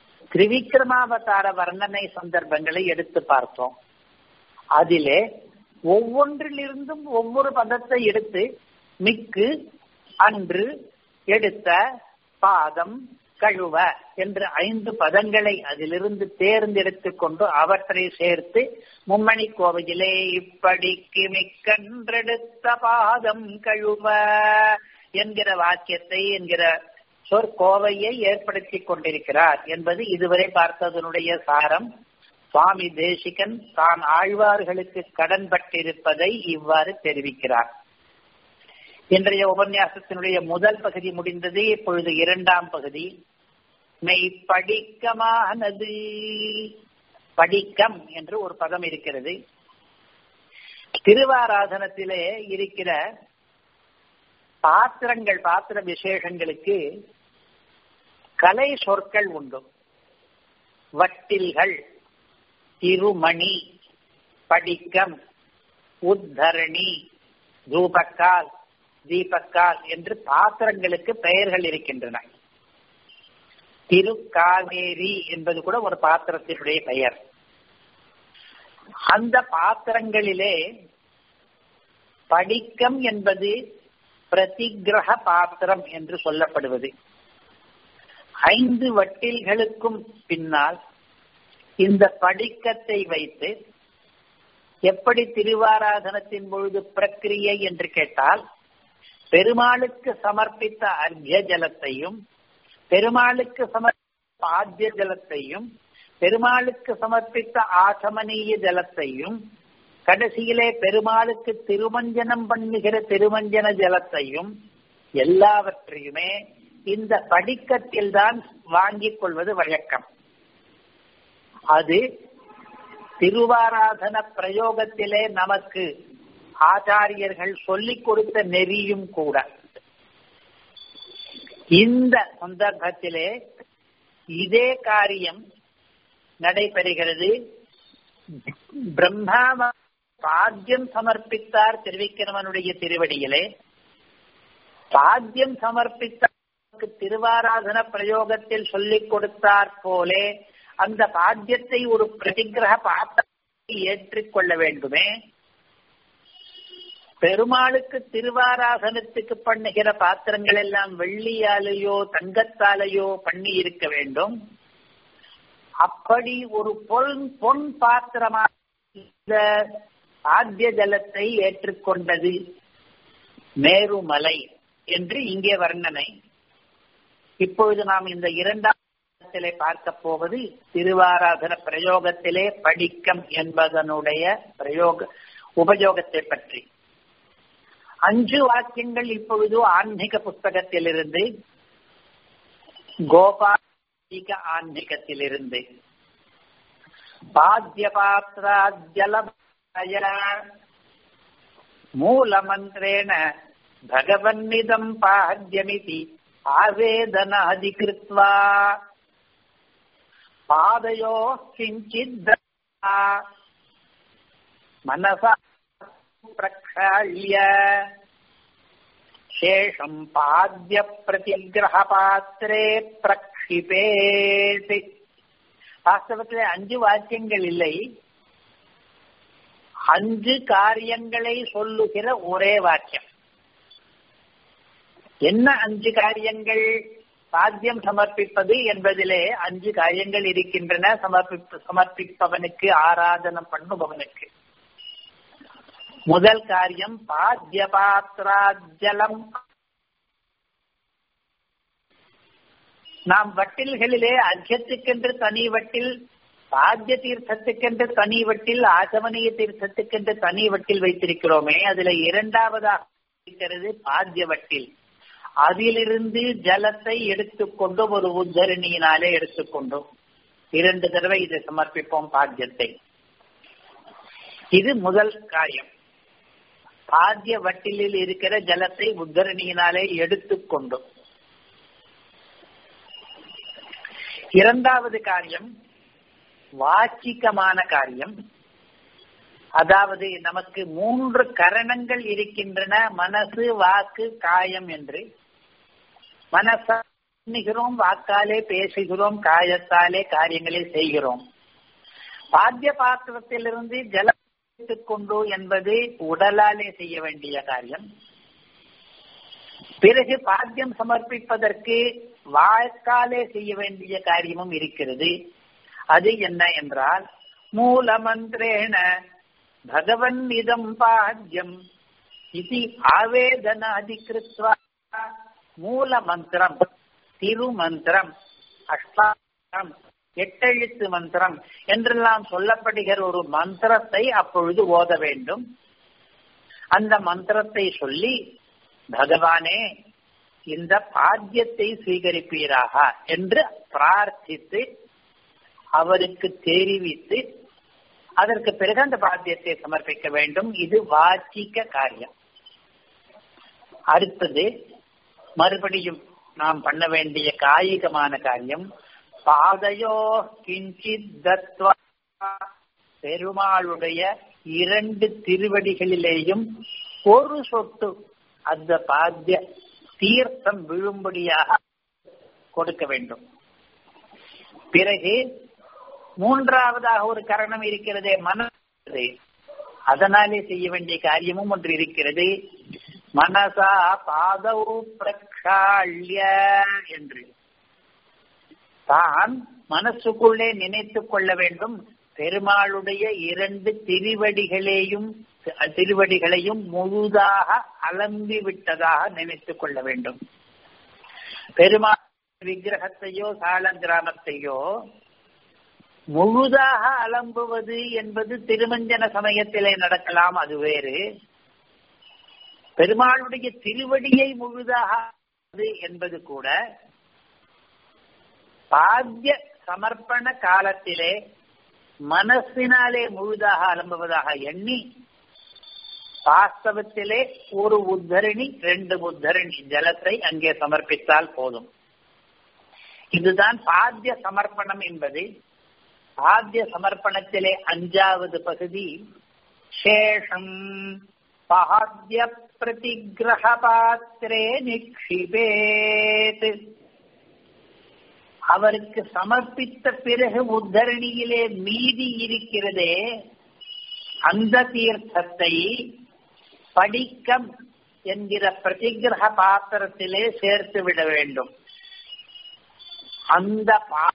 திரிவிக்ரமாவதார வர்ணனை சந்தர்ப்பங்களை எடுத்து பார்த்தோம் அதிலே ஒவ்வொன்றிலிருந்தும் ஒவ்வொரு பதத்தை எடுத்து மிக்கு அன்று எடுத்த பாதம் கழுவ என்ற ஐந்து பதங்களை அதிலிருந்து தேர்ந்தெடுத்துக் கொண்டு அவற்றை சேர்த்து மும்மணி கோவையிலே இப்படிக்கு மிக்கன்றெடுத்த பாதம் கழுவ என்கிற வாக்கியத்தை என்கிற சொற்கோவையை ஏற்படுத்தி கொண்டிருக்கிறார் என்பது இதுவரை பார்த்ததனுடைய சாரம் சுவாமி தேசிகன் தான் ஆழ்வார்களுக்கு கடன்பட்டிருப்பதை இவ்வாறு தெரிவிக்கிறார் இன்றைய உபன்யாசத்தினுடைய முதல் பகுதி முடிந்தது இப்பொழுது இரண்டாம் பகுதி மெய் படிக்கமானது படிக்கம் என்று ஒரு பதம் இருக்கிறது திருவாராதனத்திலே இருக்கிற பாத்திரங்கள் பாத்திர விசேஷங்களுக்கு கலை சொற்கள் உண்டு வட்டில்கள் திருமணி படிக்கம் உத்தரணி தூபக்கால் தீபக்கால் என்று பாத்திரங்களுக்கு பெயர்கள் இருக்கின்றன திருக்காவேரி என்பது கூட ஒரு பாத்திரத்தினுடைய பெயர் அந்த பாத்திரங்களிலே படிக்கம் என்பது பிரதிகிரக பாத்திரம் என்று சொல்லப்படுவது ஐந்து வட்டில்களுக்கும் பின்னால் இந்த படிக்கத்தை வைத்து எப்படி திருவாராதனத்தின் பொழுது பிரக்கிரியை என்று கேட்டால் பெருமாளுக்கு சமர்ப்பித்த அர்க்ய ஜலத்தையும் பெருமாளுக்கு சமர்ப்பித்த ஆத்திய ஜலத்தையும் பெருமாளுக்கு சமர்ப்பித்த ஆசமனீய ஜலத்தையும் கடைசியிலே பெருமாளுக்கு திருமஞ்சனம் பண்ணுகிற திருமஞ்சன ஜலத்தையும் எல்லாவற்றையுமே இந்த படிக்கத்தில் தான் வாங்கிக் கொள்வது வழக்கம் அது திருவாராதன பிரயோகத்திலே நமக்கு ஆச்சாரியர்கள் சொல்லிக் கொடுத்த நெறியும் கூட இந்த சந்தர்ப்பத்திலே இதே காரியம் நடைபெறுகிறது பிரம்மா பாத்தியம் சமர்ப்பித்தார் திருவிக்கிரமனுடைய திருவடியிலே பாத்தியம் சமர்ப்பித்தார் திருவாராதன பிரயோகத்தில் சொல்லிக் கொடுத்தார் போலே அந்த பாத்தியத்தை ஒரு பிரதிகிரக பாத்திரத்தை ஏற்றுக்கொள்ள வேண்டுமே பெருமாளுக்கு திருவாராதனத்துக்கு பண்ணுகிற பாத்திரங்கள் எல்லாம் வெள்ளியாலேயோ தங்கத்தாலேயோ பண்ணி இருக்க வேண்டும் அப்படி ஒரு பொன் பொன் பாத்திரமாக இந்த ஆத்திய ஜலத்தை ஏற்றுக்கொண்டது மேருமலை என்று இங்கே வர்ணனை இப்பொழுது நாம் இந்த இரண்டாம் இடத்திலே பார்க்க போவது திருவாராதன பிரயோகத்திலே படிக்கம் என்பதனுடைய பிரயோக உபயோகத்தை பற்றி அஞ்சு வாக்கியங்கள் இப்பொழுது ஆன்மீக புஸ்தகத்திலிருந்து கோபாலிக ஆன்மீகத்திலிருந்து பாத்திய பாத்திராஜல மூலமந்திரேண பகவன்னிதம் பாத்தியமிதி ஆவேதனாதி கிருத்வா பாதையோ கிஞ்சித் மனசா प्रक्षाल्य शेषम् பாத்திரே பிரக்ஷிபேத் வாஸ்தவத்தில் அஞ்சு வாக்கியங்கள் இல்லை அஞ்சு காரியங்களை சொல்லுகிற ஒரே வாக்கியம் என்ன அஞ்சு காரியங்கள் சாத்தியம் சமர்ப்பிப்பது என்பதிலே அஞ்சு காரியங்கள் இருக்கின்றன சமர்ப்பிப்பு சமர்ப்பிப்பவனுக்கு ஆராதனம் பண்ணுபவனுக்கு முதல் காரியம் பாத்திய பாத்திராஜலம் நாம் வட்டில்களிலே அர்க்கத்துக்கென்று தனி வட்டில் பாத்திய தீர்த்தத்துக்கென்று தனி வட்டில் ஆசமனிய தீர்த்தத்துக்கென்று தனி வட்டில் வைத்திருக்கிறோமே அதுல இரண்டாவதாக இருக்கிறது பாத்திய வட்டில் அதிலிருந்து ஜலத்தை எடுத்துக்கொண்டு ஒரு உத்தரணியினாலே எடுத்துக்கொண்டோம் இரண்டு தடவை இதை சமர்ப்பிப்போம் பாத்தியத்தை இது முதல் காரியம் பாத்திய வட்டிலில் இருக்கிற ஜலத்தை உத்தரணியினாலே எடுத்துக்கொண்டோம் இரண்டாவது காரியம் வாச்சிக்கமான காரியம் அதாவது நமக்கு மூன்று கரணங்கள் இருக்கின்றன மனசு வாக்கு காயம் என்று மனச எண்ணுகிறோம் வாக்காலே பேசுகிறோம் காயத்தாலே காரியங்களை செய்கிறோம் பாத்திய பாத்திரத்திலிருந்து ஜல கொண்டு என்பது உடலாலே செய்ய வேண்டிய காரியம் பிறகு பாத்தியம் சமர்ப்பிப்பதற்கு வாய்க்காலே செய்ய வேண்டிய காரியமும் இருக்கிறது அது என்ன என்றால் மூல மந்திரேன பகவன் இதம் பாத்தியம் இது ஆவேதன அதிகிருத்வா மூல மந்திரம் திருமந்திரம் அஷ்டாம் எட்டெழுத்து மந்திரம் என்றெல்லாம் சொல்லப்படுகிற ஒரு மந்திரத்தை அப்பொழுது ஓத வேண்டும் அந்த மந்திரத்தை சொல்லி பகவானே இந்த பாத்தியத்தை சுவீகரிப்பீராக என்று பிரார்த்தித்து அவருக்கு தெரிவித்து அதற்கு பிறகு அந்த பாத்தியத்தை சமர்ப்பிக்க வேண்டும் இது வாச்சிக்க காரியம் அடுத்தது மறுபடியும் நாம் பண்ண வேண்டிய காயிகமான காரியம் பாதையோ கிஞ்சித் தத்வா பெருமாளுடைய இரண்டு திருவடிகளிலேயும் ஒரு சொட்டு அந்த பாத்திய தீர்த்தம் விழும்படியாக கொடுக்க வேண்டும் பிறகு மூன்றாவதாக ஒரு கரணம் இருக்கிறதே மனது அதனாலே செய்ய வேண்டிய காரியமும் ஒன்று இருக்கிறது மனசா பாதௌ பிரக்ஷாள்ய என்று தான் மனசுக்குள்ளே நினைத்துக் கொள்ள வேண்டும் பெருமாளுடைய இரண்டு திருவடிகளையும் திருவடிகளையும் முழுதாக அலம்பி விட்டதாக நினைத்துக் கொள்ள வேண்டும் பெருமாள் விக்கிரகத்தையோ சால கிராமத்தையோ முழுதாக அலம்புவது என்பது திருமஞ்சன சமயத்திலே நடக்கலாம் அது வேறு பெருமாளுடைய திருவடியை முழுதாக என்பது கூட பாத்திய சமர்ப்பண காலத்திலே மனசினாலே முழுதாக அலம்புவதாக எண்ணி வாஸ்தவத்திலே ஒரு உத்தரணி ரெண்டு உத்தரணி ஜலத்தை அங்கே சமர்ப்பித்தால் போதும் இதுதான் பாத்திய சமர்ப்பணம் என்பது பாத்திய சமர்ப்பணத்திலே அஞ்சாவது பகுதி சேஷம் பாத்திய பிரதிகிரக பாத்திரே நிக்ஷிபேத் அவருக்கு சமர்ப்பித்த பிறகு உத்தரணியிலே மீதி இருக்கிறதே அந்த தீர்த்தத்தை படிக்கம் என்கிற பிரதிகிரக பாத்திரத்திலே சேர்த்து விட வேண்டும் அந்த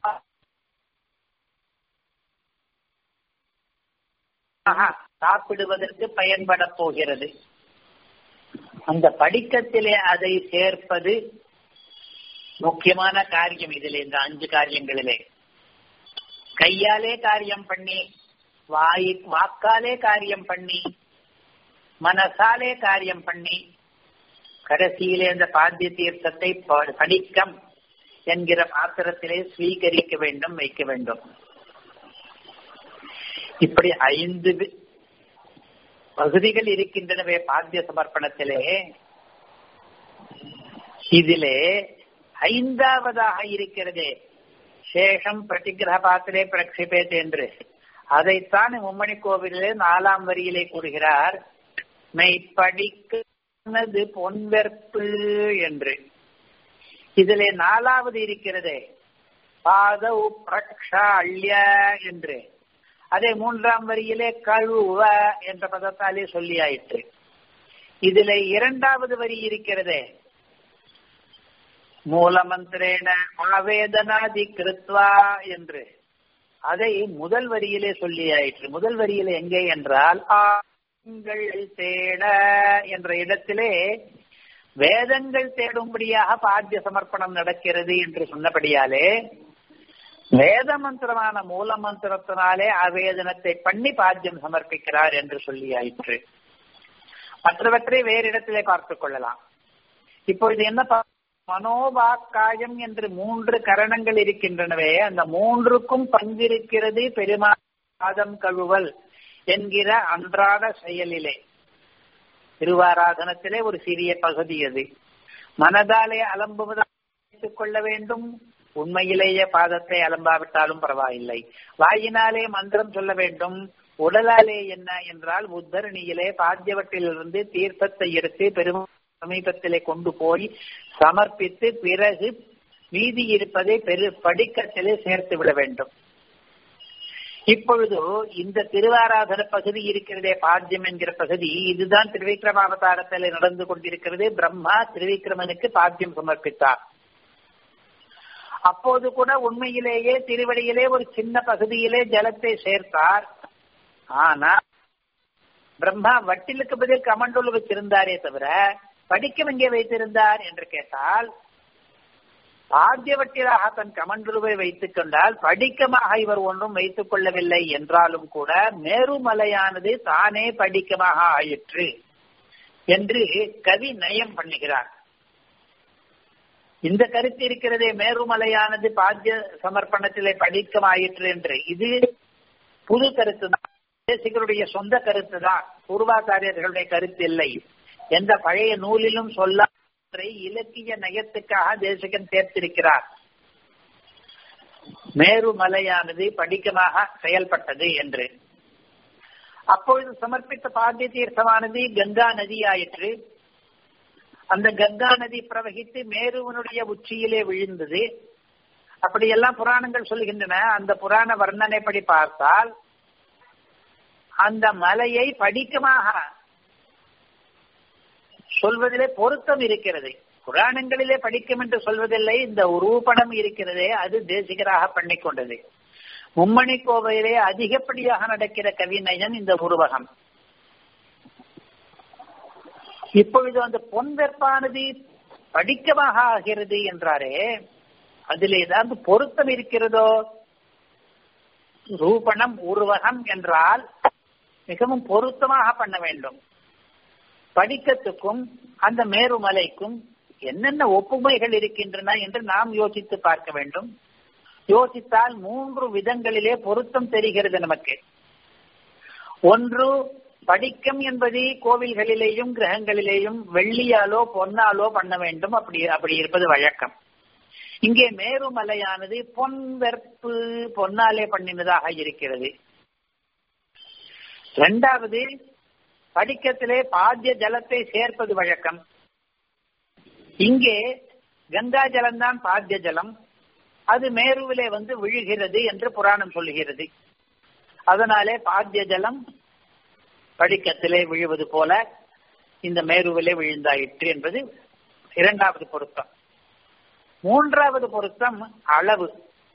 சாப்பிடுவதற்கு பயன்பட போகிறது அந்த படிக்கத்திலே அதை சேர்ப்பது முக்கியமான காரியம் இதில் இந்த அஞ்சு காரியங்களிலே கையாலே காரியம் பண்ணி வாய் வாக்காலே காரியம் பண்ணி மனசாலே காரியம் பண்ணி கடைசியிலே அந்த பாத்திய தீர்த்தத்தை படிக்கம் என்கிற பாத்திரத்திலே ஸ்வீகரிக்க வேண்டும் வைக்க வேண்டும் இப்படி ஐந்து பகுதிகள் இருக்கின்றனவே பாத்திய சமர்ப்பணத்திலே இதிலே ஐந்தாவதாக இருக்கிறதே சேஷம் பிரதிகிரக பாத்திரே பிரக்ஷிபேத் என்று அதைத்தான் மும்மணி கோவிலே நாலாம் வரியிலே கூறுகிறார் மெய்ப்படிக்கிறது பொன்வெற்பு என்று இதிலே நாலாவது இருக்கிறதே பாதவு பிரக்ஷாள்ய என்று அதே மூன்றாம் வரியிலே கழுவ என்ற பதத்தாலே சொல்லியாயிற்று இதிலே இரண்டாவது வரி இருக்கிறதே மூலமந்திரேன ஆவேதனாதி கிருத்வா என்று அதை முதல் வரியிலே சொல்லியாயிற்று முதல் வரியிலே எங்கே என்றால் ஆங்கள் தேட என்ற இடத்திலே வேதங்கள் தேடும்படியாக பாத்திய சமர்ப்பணம் நடக்கிறது என்று சொன்னபடியாலே வேத மந்திரமான மூல மந்திரத்தினாலே அவேதனத்தை பண்ணி பாத்தியம் சமர்ப்பிக்கிறார் என்று சொல்லியாயிற்று மற்றவற்றை வேறு இடத்திலே பார்த்துக் கொள்ளலாம் இப்பொழுது என்ன மனோவாக்காயம் என்று மூன்று கரணங்கள் இருக்கின்றனவே அந்த மூன்றுக்கும் பங்கிருக்கிறது பெருமாதம் கழுவல் என்கிற அன்றாட செயலிலே திருவாராதனத்திலே ஒரு சிறிய பகுதி அது மனதாலே அலம்புவதாக கொள்ள வேண்டும் உண்மையிலேயே பாதத்தை அலம்பாவிட்டாலும் பரவாயில்லை வாயினாலே மந்திரம் சொல்ல வேண்டும் உடலாலே என்ன என்றால் உத்தரணியிலே பாத்தியவற்றிலிருந்து தீர்த்தத்தை எடுத்து பெரும் சமீபத்திலே கொண்டு போய் சமர்ப்பித்து பிறகு மீதி இருப்பதை பெரு படிக்கத்திலே சேர்த்து விட வேண்டும் இப்பொழுது இந்த திருவாராதன பகுதி இருக்கிறதே பாத்தியம் என்கிற பகுதி இதுதான் திருவிக்ரமாவதாரத்தில் நடந்து கொண்டிருக்கிறது பிரம்மா திருவிக்ரமனுக்கு பாத்தியம் சமர்ப்பித்தார் அப்போது கூட உண்மையிலேயே திருவடியிலே ஒரு சின்ன பகுதியிலே ஜலத்தை சேர்த்தார் ஆனா பிரம்மா வட்டிலுக்கு பதில் கமண்டூல் வச்சிருந்தாரே தவிர படிக்கம் எங்கே வைத்திருந்தார் என்று கேட்டால் பாத்தியவட்டிலாக தன் கமண்டலுவை வைத்துக் கொண்டால் படிக்கமாக இவர் ஒன்றும் வைத்துக் கொள்ளவில்லை என்றாலும் கூட மேருமலையானது தானே படிக்கமாக ஆயிற்று என்று கவி நயம் பண்ணுகிறார் இந்த கருத்து இருக்கிறதே மேருமலையானது பாத்திய சமர்ப்பணத்திலே படிக்கமாயிற்று என்று இது புது கருத்து தான் தேசிகருடைய சொந்த கருத்து தான் பூர்வாச்சாரியர்களுடைய கருத்து இல்லை எந்த பழைய நூலிலும் சொல்ல இலக்கிய நயத்துக்காக தேசிகன் சேர்த்திருக்கிறார் மேருமலையானது படிக்கமாக செயல்பட்டது என்று அப்பொழுது சமர்ப்பித்த பாத்திய தீர்த்தமானது கங்கா நதி ஆயிற்று அந்த கங்கா நதி பிரவகித்து மேருவனுடைய உச்சியிலே விழுந்தது அப்படியெல்லாம் புராணங்கள் சொல்கின்றன அந்த புராண வர்ணனைப்படி பார்த்தால் அந்த மலையை படிக்கமாக சொல்வதிலே பொருத்தம் இருக்கிறது புராணங்களிலே படிக்கும் என்று சொல்வதில்லை இந்த உருவப்படம் இருக்கிறதே அது தேசிகராக பண்ணிக்கொண்டது மும்மணி கோவையிலே அதிகப்படியாக நடக்கிற கவிநயன் இந்த உருவகம் இப்பொழுது அந்த பொன் வெற்பானது படிக்கமாக ஆகிறது என்றாரே அதில் ஏதாவது பொருத்தம் இருக்கிறதோ ரூபணம் உருவகம் என்றால் மிகவும் பொருத்தமாக பண்ண வேண்டும் படிக்கத்துக்கும் அந்த மேருமலைக்கும் என்னென்ன ஒப்புமைகள் இருக்கின்றன என்று நாம் யோசித்து பார்க்க வேண்டும் யோசித்தால் மூன்று விதங்களிலே பொருத்தம் தெரிகிறது நமக்கு ஒன்று படிக்கம் என்பது கோவில்களிலேயும் கிரகங்களிலேயும் வெள்ளியாலோ பொன்னாலோ பண்ண வேண்டும் அப்படி அப்படி இருப்பது வழக்கம் இங்கே மேருமலையானது பொன் வெற்பு பொன்னாலே பண்ணினதாக இருக்கிறது இரண்டாவது படிக்கத்திலே பாத்திய ஜலத்தை சேர்ப்பது வழக்கம் இங்கே கங்கா ஜலம்தான் பாத்திய ஜலம் அது மேருவிலே வந்து விழுகிறது என்று புராணம் சொல்லுகிறது அதனாலே பாத்திய ஜலம் படிக்கத்திலே விழுவது போல இந்த மேருவிலே விழுந்தாயிற்று என்பது இரண்டாவது பொருத்தம் மூன்றாவது பொருத்தம் அளவு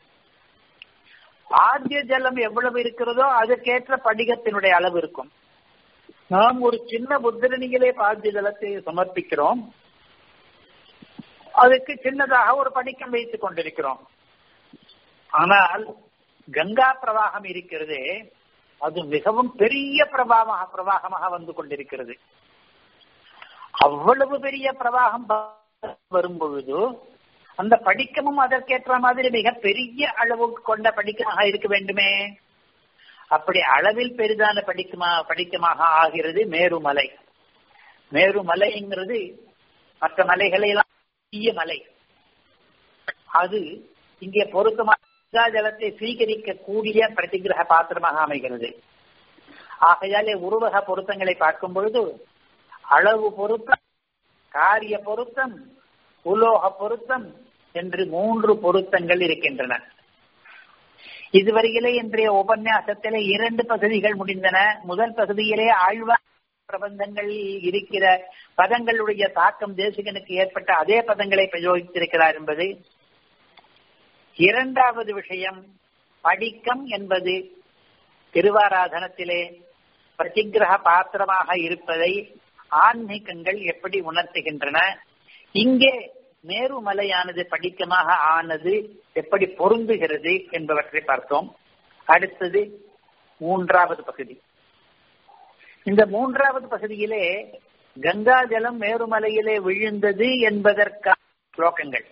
ஆத்திய ஜலம் எவ்வளவு இருக்கிறதோ அதற்கேற்ற படிகத்தினுடைய அளவு இருக்கும் நாம் ஒரு சின்ன புத்திரனிகளே பாத்திய ஜலத்தை சமர்ப்பிக்கிறோம் அதுக்கு சின்னதாக ஒரு படிக்கம் வைத்துக் கொண்டிருக்கிறோம் ஆனால் கங்கா பிரவாகம் இருக்கிறது அது மிகவும் பெரிய பிரபாவமாக பிரவாகமாக வந்து கொண்டிருக்கிறது அவ்வளவு பெரிய பிரவாகம் வரும் பொழுது அந்த படிக்கமும் அதற்கேற்ற மாதிரி மிக பெரிய அளவு கொண்ட படிக்கமாக இருக்க வேண்டுமே அப்படி அளவில் பெரிதான படிக்கமா படிக்கமாக ஆகிறது மேருமலை மேருமலைங்கிறது மற்ற மலைகளை எல்லாம் பெரிய மலை அது இங்கே பொருத்தமாக ஜலத்தை சீகரிக்க கூடிய பிரதிகிரக பாத்திரமாக அமைகிறது ஆகையாலே உருவக பொருத்தங்களை பார்க்கும் பொழுது அளவு பொருத்தம் காரிய பொருத்தம் உலோக பொருத்தம் என்று மூன்று பொருத்தங்கள் இருக்கின்றன இதுவரையிலே இன்றைய உபன்யாசத்திலே இரண்டு பகுதிகள் முடிந்தன முதல் பகுதியிலே ஆழ்வார் பிரபந்தங்கள் இருக்கிற பதங்களுடைய தாக்கம் தேசிகனுக்கு ஏற்பட்ட அதே பதங்களை பிரயோகித்திருக்கிறார் என்பது இரண்டாவது விஷயம் படிக்கம் என்பது திருவாராதனத்திலே பிரதிகிரக பாத்திரமாக இருப்பதை ஆன்மீகங்கள் எப்படி உணர்த்துகின்றன இங்கே மேருமலையானது படிக்கமாக ஆனது எப்படி பொருந்துகிறது என்பவற்றை பார்த்தோம் அடுத்தது மூன்றாவது பகுதி இந்த மூன்றாவது பகுதியிலே கங்கா ஜலம் மேருமலையிலே விழுந்தது என்பதற்கான ஸ்லோகங்கள்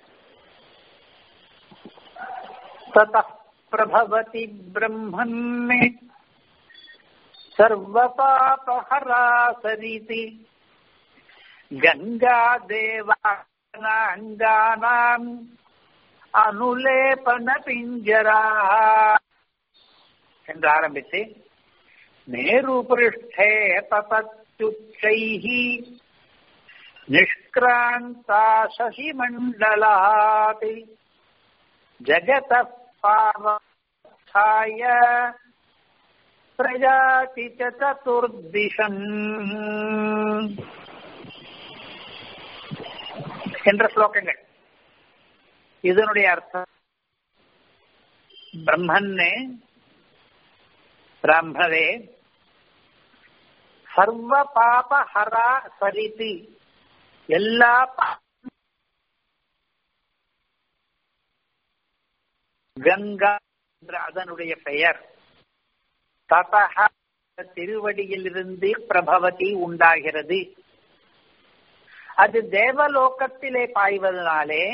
ततः प्रभवति ब्रह्मन् सर्वपापहरा सरिति गङ्गादेवानाङ्गानाम् अनुलेपनपिञ्जरा என்று ஆரம்பித்து மேருபृष्ठे ततत्युच्चैः निष्क्रान्ता शशिमण्डलात् जगतः पावस्थाय பிரஜாதி சதுர்திஷம் என்ற ஸ்லோகங்கள் இதனுடைய அர்த்தம் பிரம்மன்னே பிராமணரே சர்வ பாப ஹரா சரிதி எல்லா கங்கா என்ற அதனுடைய பெயர் ததக திருவடியிலிருந்து பிரபவதி உண்டாகிறது அது தேவலோகத்திலே பாய்வதனாலே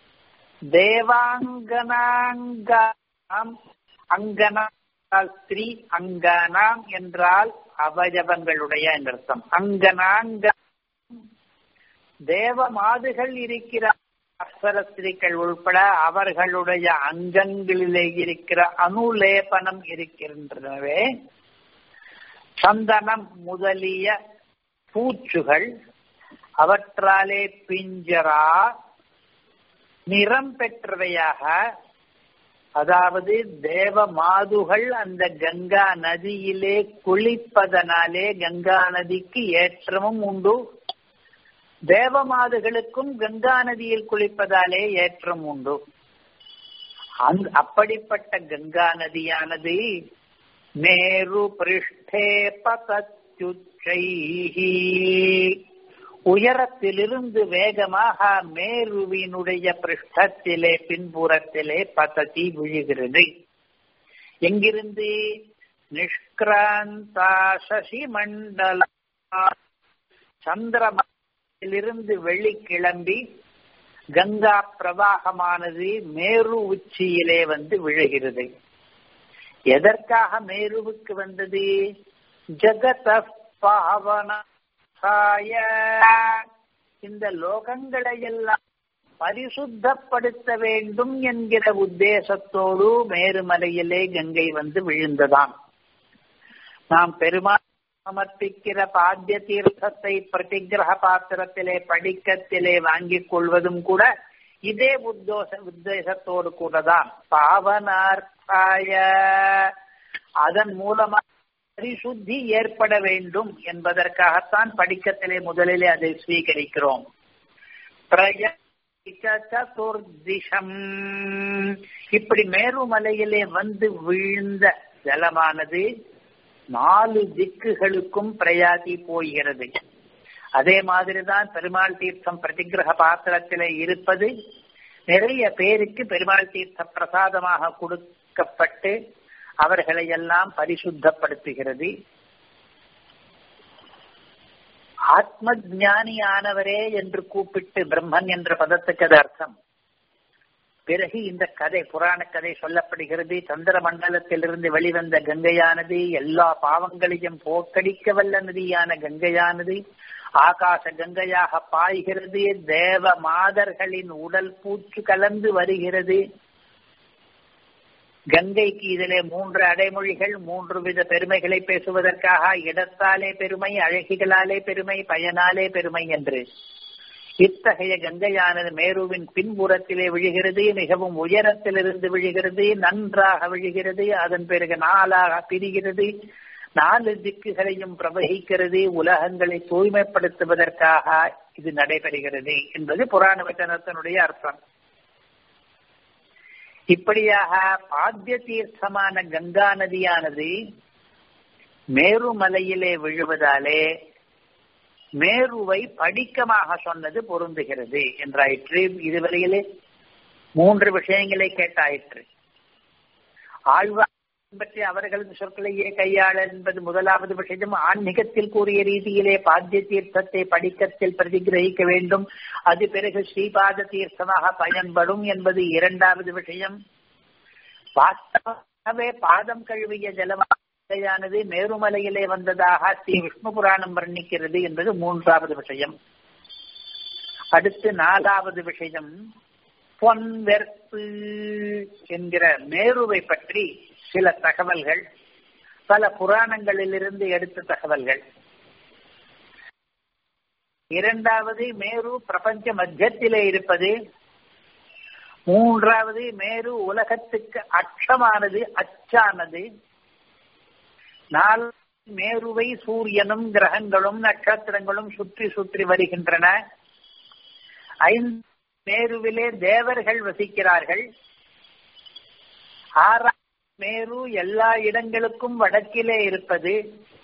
தேவாங்கனாங்காம் அங்கனா ஸ்திரீ அங்கனாம் என்றால் அவயவங்களுடைய அர்த்தம் அங்கனாங்க தேவ மாதுகள் இருக்கிற அப்சரஸ்திரிகள் உள்பட அவர்களுடைய அங்கங்களிலே இருக்கிற அனுலேபனம் இருக்கின்றனவே சந்தனம் முதலிய பூச்சுகள் அவற்றாலே பிஞ்சரா நிறம் பெற்றவையாக அதாவது தேவ மாதுகள் அந்த கங்கா நதியிலே குளிப்பதனாலே கங்கா நதிக்கு ஏற்றமும் உண்டு தேவமாதுகளுக்கும் கங்கா நதியில் குளிப்பதாலே ஏற்றம் உண்டு அப்படிப்பட்ட கங்கா நதியானது மேரு பிருஷ்டே பதத்யுச்சைஹி உயரத்திலிருந்து வேகமாக மேருவினுடைய பிருஷ்டத்திலே பின்புறத்திலே பதத்தி விழுகிறது எங்கிருந்து நிஷ்கிராந்தா சசி மண்டல சந்திரமலிருந்து வெளி கிளம்பி கங்கா பிரவாகமானது மேரு உச்சியிலே வந்து விழுகிறது எதற்காக மேருவுக்கு வந்தது ஜகத பாவன இந்த லோகங்களை எல்லாம் பரிசுத்தப்படுத்த வேண்டும் என்கிற உத்தேசத்தோடு மேருமலையிலே கங்கை வந்து விழுந்ததாம் நாம் பெருமாள் சமர்ப்பிக்கிற பாத்திய தீர்த்தத்தை பிரதிகிரக பாத்திரத்திலே படிக்கத்திலே வாங்கிக் கொள்வதும் கூட இதே உத்தோச உத்தேசத்தோடு கூட தான் பாவனார்த்தாய அதன் மூலமாக பரிசுத்தி ஏற்பட வேண்டும் என்பதற்காகத்தான் படிக்கத்திலே முதலிலே அதை ஸ்வீகரிக்கிறோம் சதுர்திஷம் இப்படி மேருமலையிலே வந்து விழுந்த ஜலமானது நாலு திக்குகளுக்கும் பிரயாதி போகிறது அதே மாதிரிதான் பெருமாள் தீர்த்தம் பிரதிகிரக பாத்திரத்திலே இருப்பது நிறைய பேருக்கு பெருமாள் தீர்த்த பிரசாதமாக கொடுக்கப்பட்டு அவர்களை எல்லாம் பரிசுத்தப்படுத்துகிறது ஆத்ம ஜானியானவரே என்று கூப்பிட்டு பிரம்மன் என்ற பதத்துக்கு அது அர்த்தம் பிறகு இந்த கதை புராண கதை சொல்லப்படுகிறது சந்திர மண்டலத்திலிருந்து வெளிவந்த கங்கையானது எல்லா பாவங்களையும் போக்கடிக்க வல்ல நதியான கங்கையானது ஆகாச கங்கையாக பாய்கிறது தேவ மாதர்களின் உடல் பூச்சு கலந்து வருகிறது கங்கைக்கு இதிலே மூன்று அடைமொழிகள் மூன்று வித பெருமைகளை பேசுவதற்காக இடத்தாலே பெருமை அழகிகளாலே பெருமை பயனாலே பெருமை என்று இத்தகைய கங்கையானது மேருவின் பின்புறத்திலே விழுகிறது மிகவும் உயரத்திலிருந்து விழுகிறது நன்றாக விழுகிறது அதன் பிறகு நாளாக பிரிகிறது நாலு திக்குகளையும் பிரவகிக்கிறது உலகங்களை தூய்மைப்படுத்துவதற்காக இது நடைபெறுகிறது என்பது புராண வச்சனத்தினுடைய அர்த்தம் இப்படியாக பாத்திய தீர்த்தமான கங்கா நதியானது மேருமலையிலே விழுவதாலே மேருவை படிக்கமாக சொன்னது பொருந்துகிறது என்றாயிற்று இதுவரையிலே மூன்று விஷயங்களை கேட்டாயிற்று ஆழ்வார் பற்றி அவர்களது சொற்களையே கையாள என்பது முதலாவது விஷயம் ஆன்மீகத்தில் கூறிய ரீதியிலே பாத்திய தீர்த்தத்தை படிக்கத்தில் பிரதிகிரகிக்க வேண்டும் அது பிறகு ஸ்ரீபாத தீர்த்தமாக பயன்படும் என்பது இரண்டாவது விஷயம் வாஸ்தவமே பாதம் கழுவிய ஜலமானது மேருமலையிலே வந்ததாக ஸ்ரீ விஷ்ணு புராணம் வர்ணிக்கிறது என்பது மூன்றாவது விஷயம் அடுத்து நாலாவது விஷயம் பொன்வெற்பு என்கிற மேருவை பற்றி சில தகவல்கள் பல புராணங்களிலிருந்து எடுத்த தகவல்கள் இரண்டாவது மேரு பிரபஞ்ச மத்தியத்திலே இருப்பது மூன்றாவது மேரு உலகத்துக்கு அச்சமானது அச்சானது நாள் மேருவை சூரியனும் கிரகங்களும் நட்சத்திரங்களும் சுற்றி சுற்றி வருகின்றன ஐந்து மேருவிலே தேவர்கள் வசிக்கிறார்கள் ஆறாம் மேரு எல்லா இடங்களுக்கும் வடக்கிலே இருப்பது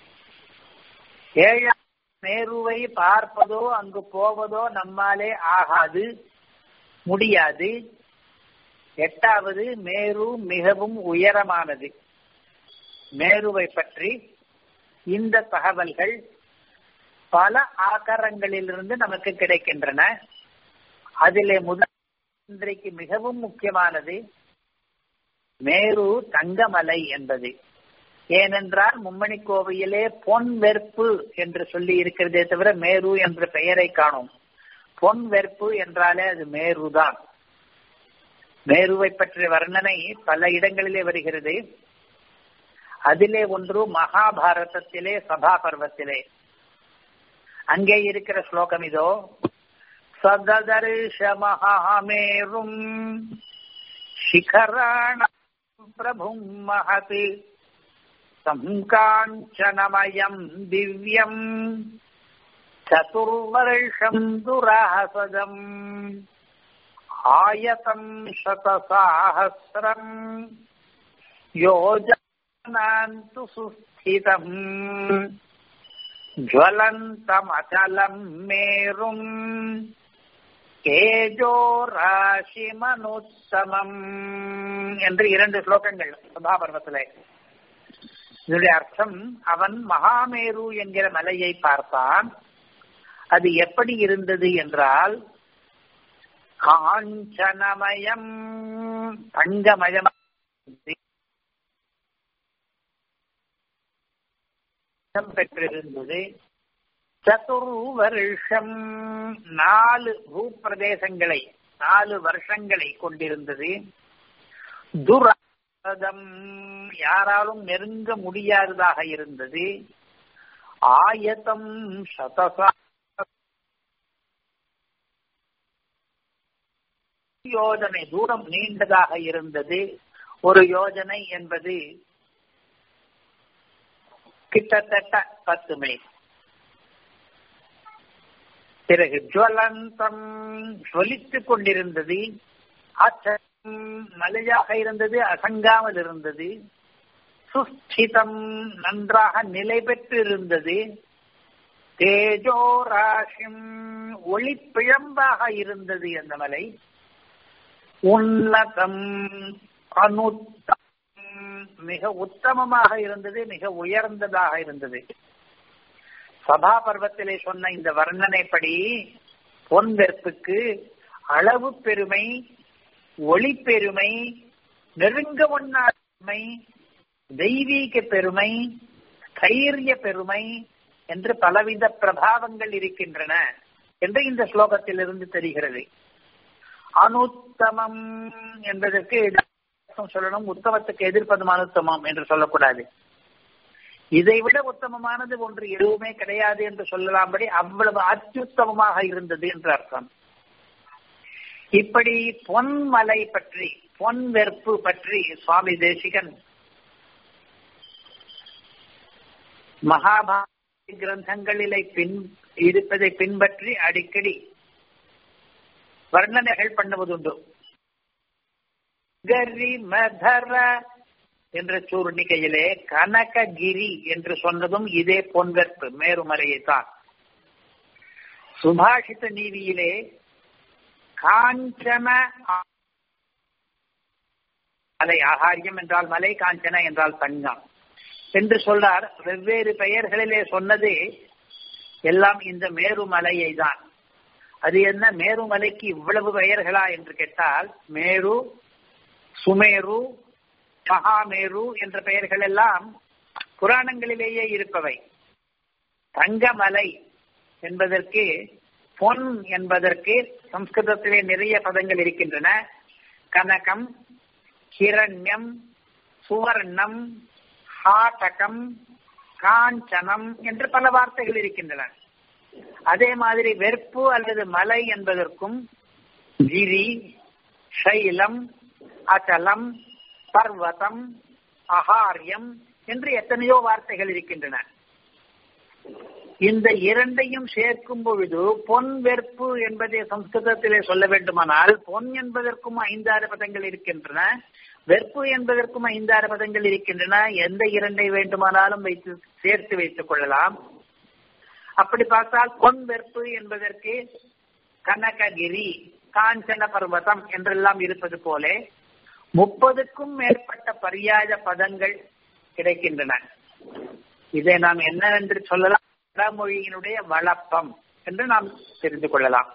ஏழாம் மேருவை பார்ப்பதோ அங்கு போவதோ நம்மாலே ஆகாது முடியாது எட்டாவது மேரு மிகவும் உயரமானது மேருவை பற்றி இந்த தகவல்கள் பல ஆகாரங்களிலிருந்து நமக்கு கிடைக்கின்றன அதிலே முதல் இன்றைக்கு மிகவும் முக்கியமானது மேரு தங்கமலை என்பது ஏனென்றால் மும்மணி கோவையிலே பொன் வெற்பு என்று சொல்லி இருக்கிறதே தவிர மேரு என்ற பெயரை காணும் பொன் வெற்பு என்றாலே அது மேருதான் மேருவை பற்றிய வர்ணனை பல இடங்களிலே வருகிறது அதிலே ஒன்று மகாபாரதத்திலே சபா பர்வத்திலே அங்கே இருக்கிற ஸ்லோகம் இதோ சததர்ஷ மகாமேரும் சிகராண பிரபும் மகத் சங்காஞ்சனமயம் திவ்யம் சதுர்வர்ஷம் துராசதம் ஆயதம் சதசாஹசிரம் யோஜனாந்து சுஸ்திதம் ஜ்வலந்தமச்சலம் மேரும் தேஜோராசிமனுத்தமம் என்று இரண்டு ஸ்லோகங்கள் சபாபர்வத்திலே இதனுடைய அர்த்தம் அவன் மகாமேரு என்கிற மலையை பார்த்தான் அது எப்படி இருந்தது என்றால் காஞ்சனமயம் தங்கமயம் பெற்றிருந்தது சதுர் வருஷம் நாலு பூப்பிரதேசங்களை நாலு வருஷங்களை கொண்டிருந்தது துராதம் யாராலும் நெருங்க முடியாததாக இருந்தது ஆயத்தம் சதசா யோஜனை தூரம் நீண்டதாக இருந்தது ஒரு யோஜனை என்பது கிட்டத்தட்ட பத்து மைல் பிறகு ஜுவலந்தம் ஜொலித்துக் கொண்டிருந்தது அச்சம் மலையாக இருந்தது அசங்காமல் இருந்தது சுஸ்திதம் நன்றாக நிலை பெற்று இருந்தது தேஜோராசிம் ஒளி பிழம்பாக இருந்தது அந்த மலை உன்னதம் அனுத்தம் மிக உத்தமமாக இருந்தது மிக உயர்ந்ததாக இருந்தது சபா பர்வத்திலே சொன்ன இந்த வர்ணனைப்படி பொன் வெறுப்புக்கு அளவு பெருமை ஒளி பெருமை நெருங்க ஒண்ணா பெருமை தெய்வீக பெருமை தைரிய பெருமை என்று பலவித பிரபாவங்கள் இருக்கின்றன என்று இந்த ஸ்லோகத்திலிருந்து தெரிகிறது அனுத்தமம் என்பதற்கு சொல்லணும் உத்தமத்துக்கு எதிர்ப்பதும் அனுத்தமம் என்று சொல்லக்கூடாது இதை விட உத்தமமானது ஒன்று எதுவுமே கிடையாது என்று சொல்லலாம்படி அவ்வளவு அத்யுத்தமமாக இருந்தது என்று அர்த்தம் இப்படி பொன்மலை பற்றி பொன் வெறுப்பு பற்றி சுவாமி தேசிகன் மகாபாரத கிரந்தங்களிலே பின் இருப்பதை பின்பற்றி அடிக்கடி வர்ணனைகள் பண்ணுவதுண்டு கரி மதர என்ற சூர்ணிகையிலே கனககிரி என்று சொன்னதும் இதே பொன்வெற்பு மேருமலையை தான் சுபாஷித நீதியிலே காஞ்சன மலை ஆகாரியம் என்றால் மலை காஞ்சன என்றால் தங்கம் என்று சொல்றார் வெவ்வேறு பெயர்களிலே சொன்னது எல்லாம் இந்த மேருமலையை தான் அது என்ன மேருமலைக்கு இவ்வளவு பெயர்களா என்று கேட்டால் மேரு சுமேரு மகாமேரு என்ற பெயர்கள் எல்லாம் புராணங்களிலேயே இருப்பவை தங்கமலை என்பதற்கு பொன் என்பதற்கு சம்ஸ்கிருதத்திலே நிறைய பதங்கள் இருக்கின்றன கனகம் ஹிரண்யம் சுவர்ணம் ஹாட்டகம் காஞ்சனம் என்று பல வார்த்தைகள் இருக்கின்றன அதே மாதிரி வெறுப்பு அல்லது மலை என்பதற்கும் கிரி சைலம் அச்சலம் பர்வதம் அகாரியம் என்று எத்தனையோ வார்த்தைகள் இருக்கின்றன இந்த இரண்டையும் சேர்க்கும் பொழுது பொன் வெறுப்பு என்பதை சம்ஸ்கிருதத்திலே சொல்ல வேண்டுமானால் பொன் என்பதற்கும் ஐந்தாறு பதங்கள் இருக்கின்றன வெறுப்பு என்பதற்கும் ஐந்தாறு பதங்கள் இருக்கின்றன எந்த இரண்டை வேண்டுமானாலும் வைத்து சேர்த்து வைத்துக் கொள்ளலாம் அப்படி பார்த்தால் பொன் வெறுப்பு என்பதற்கு கனககிரி காஞ்சன பர்வதம் என்றெல்லாம் இருப்பது போல முப்பதுக்கும் மேற்பட்ட பரியாய பதங்கள் கிடைக்கின்றன இதை நாம் என்னவென்று சொல்லலாம் வடமொழியினுடைய வளப்பம் என்று நாம் தெரிந்து கொள்ளலாம்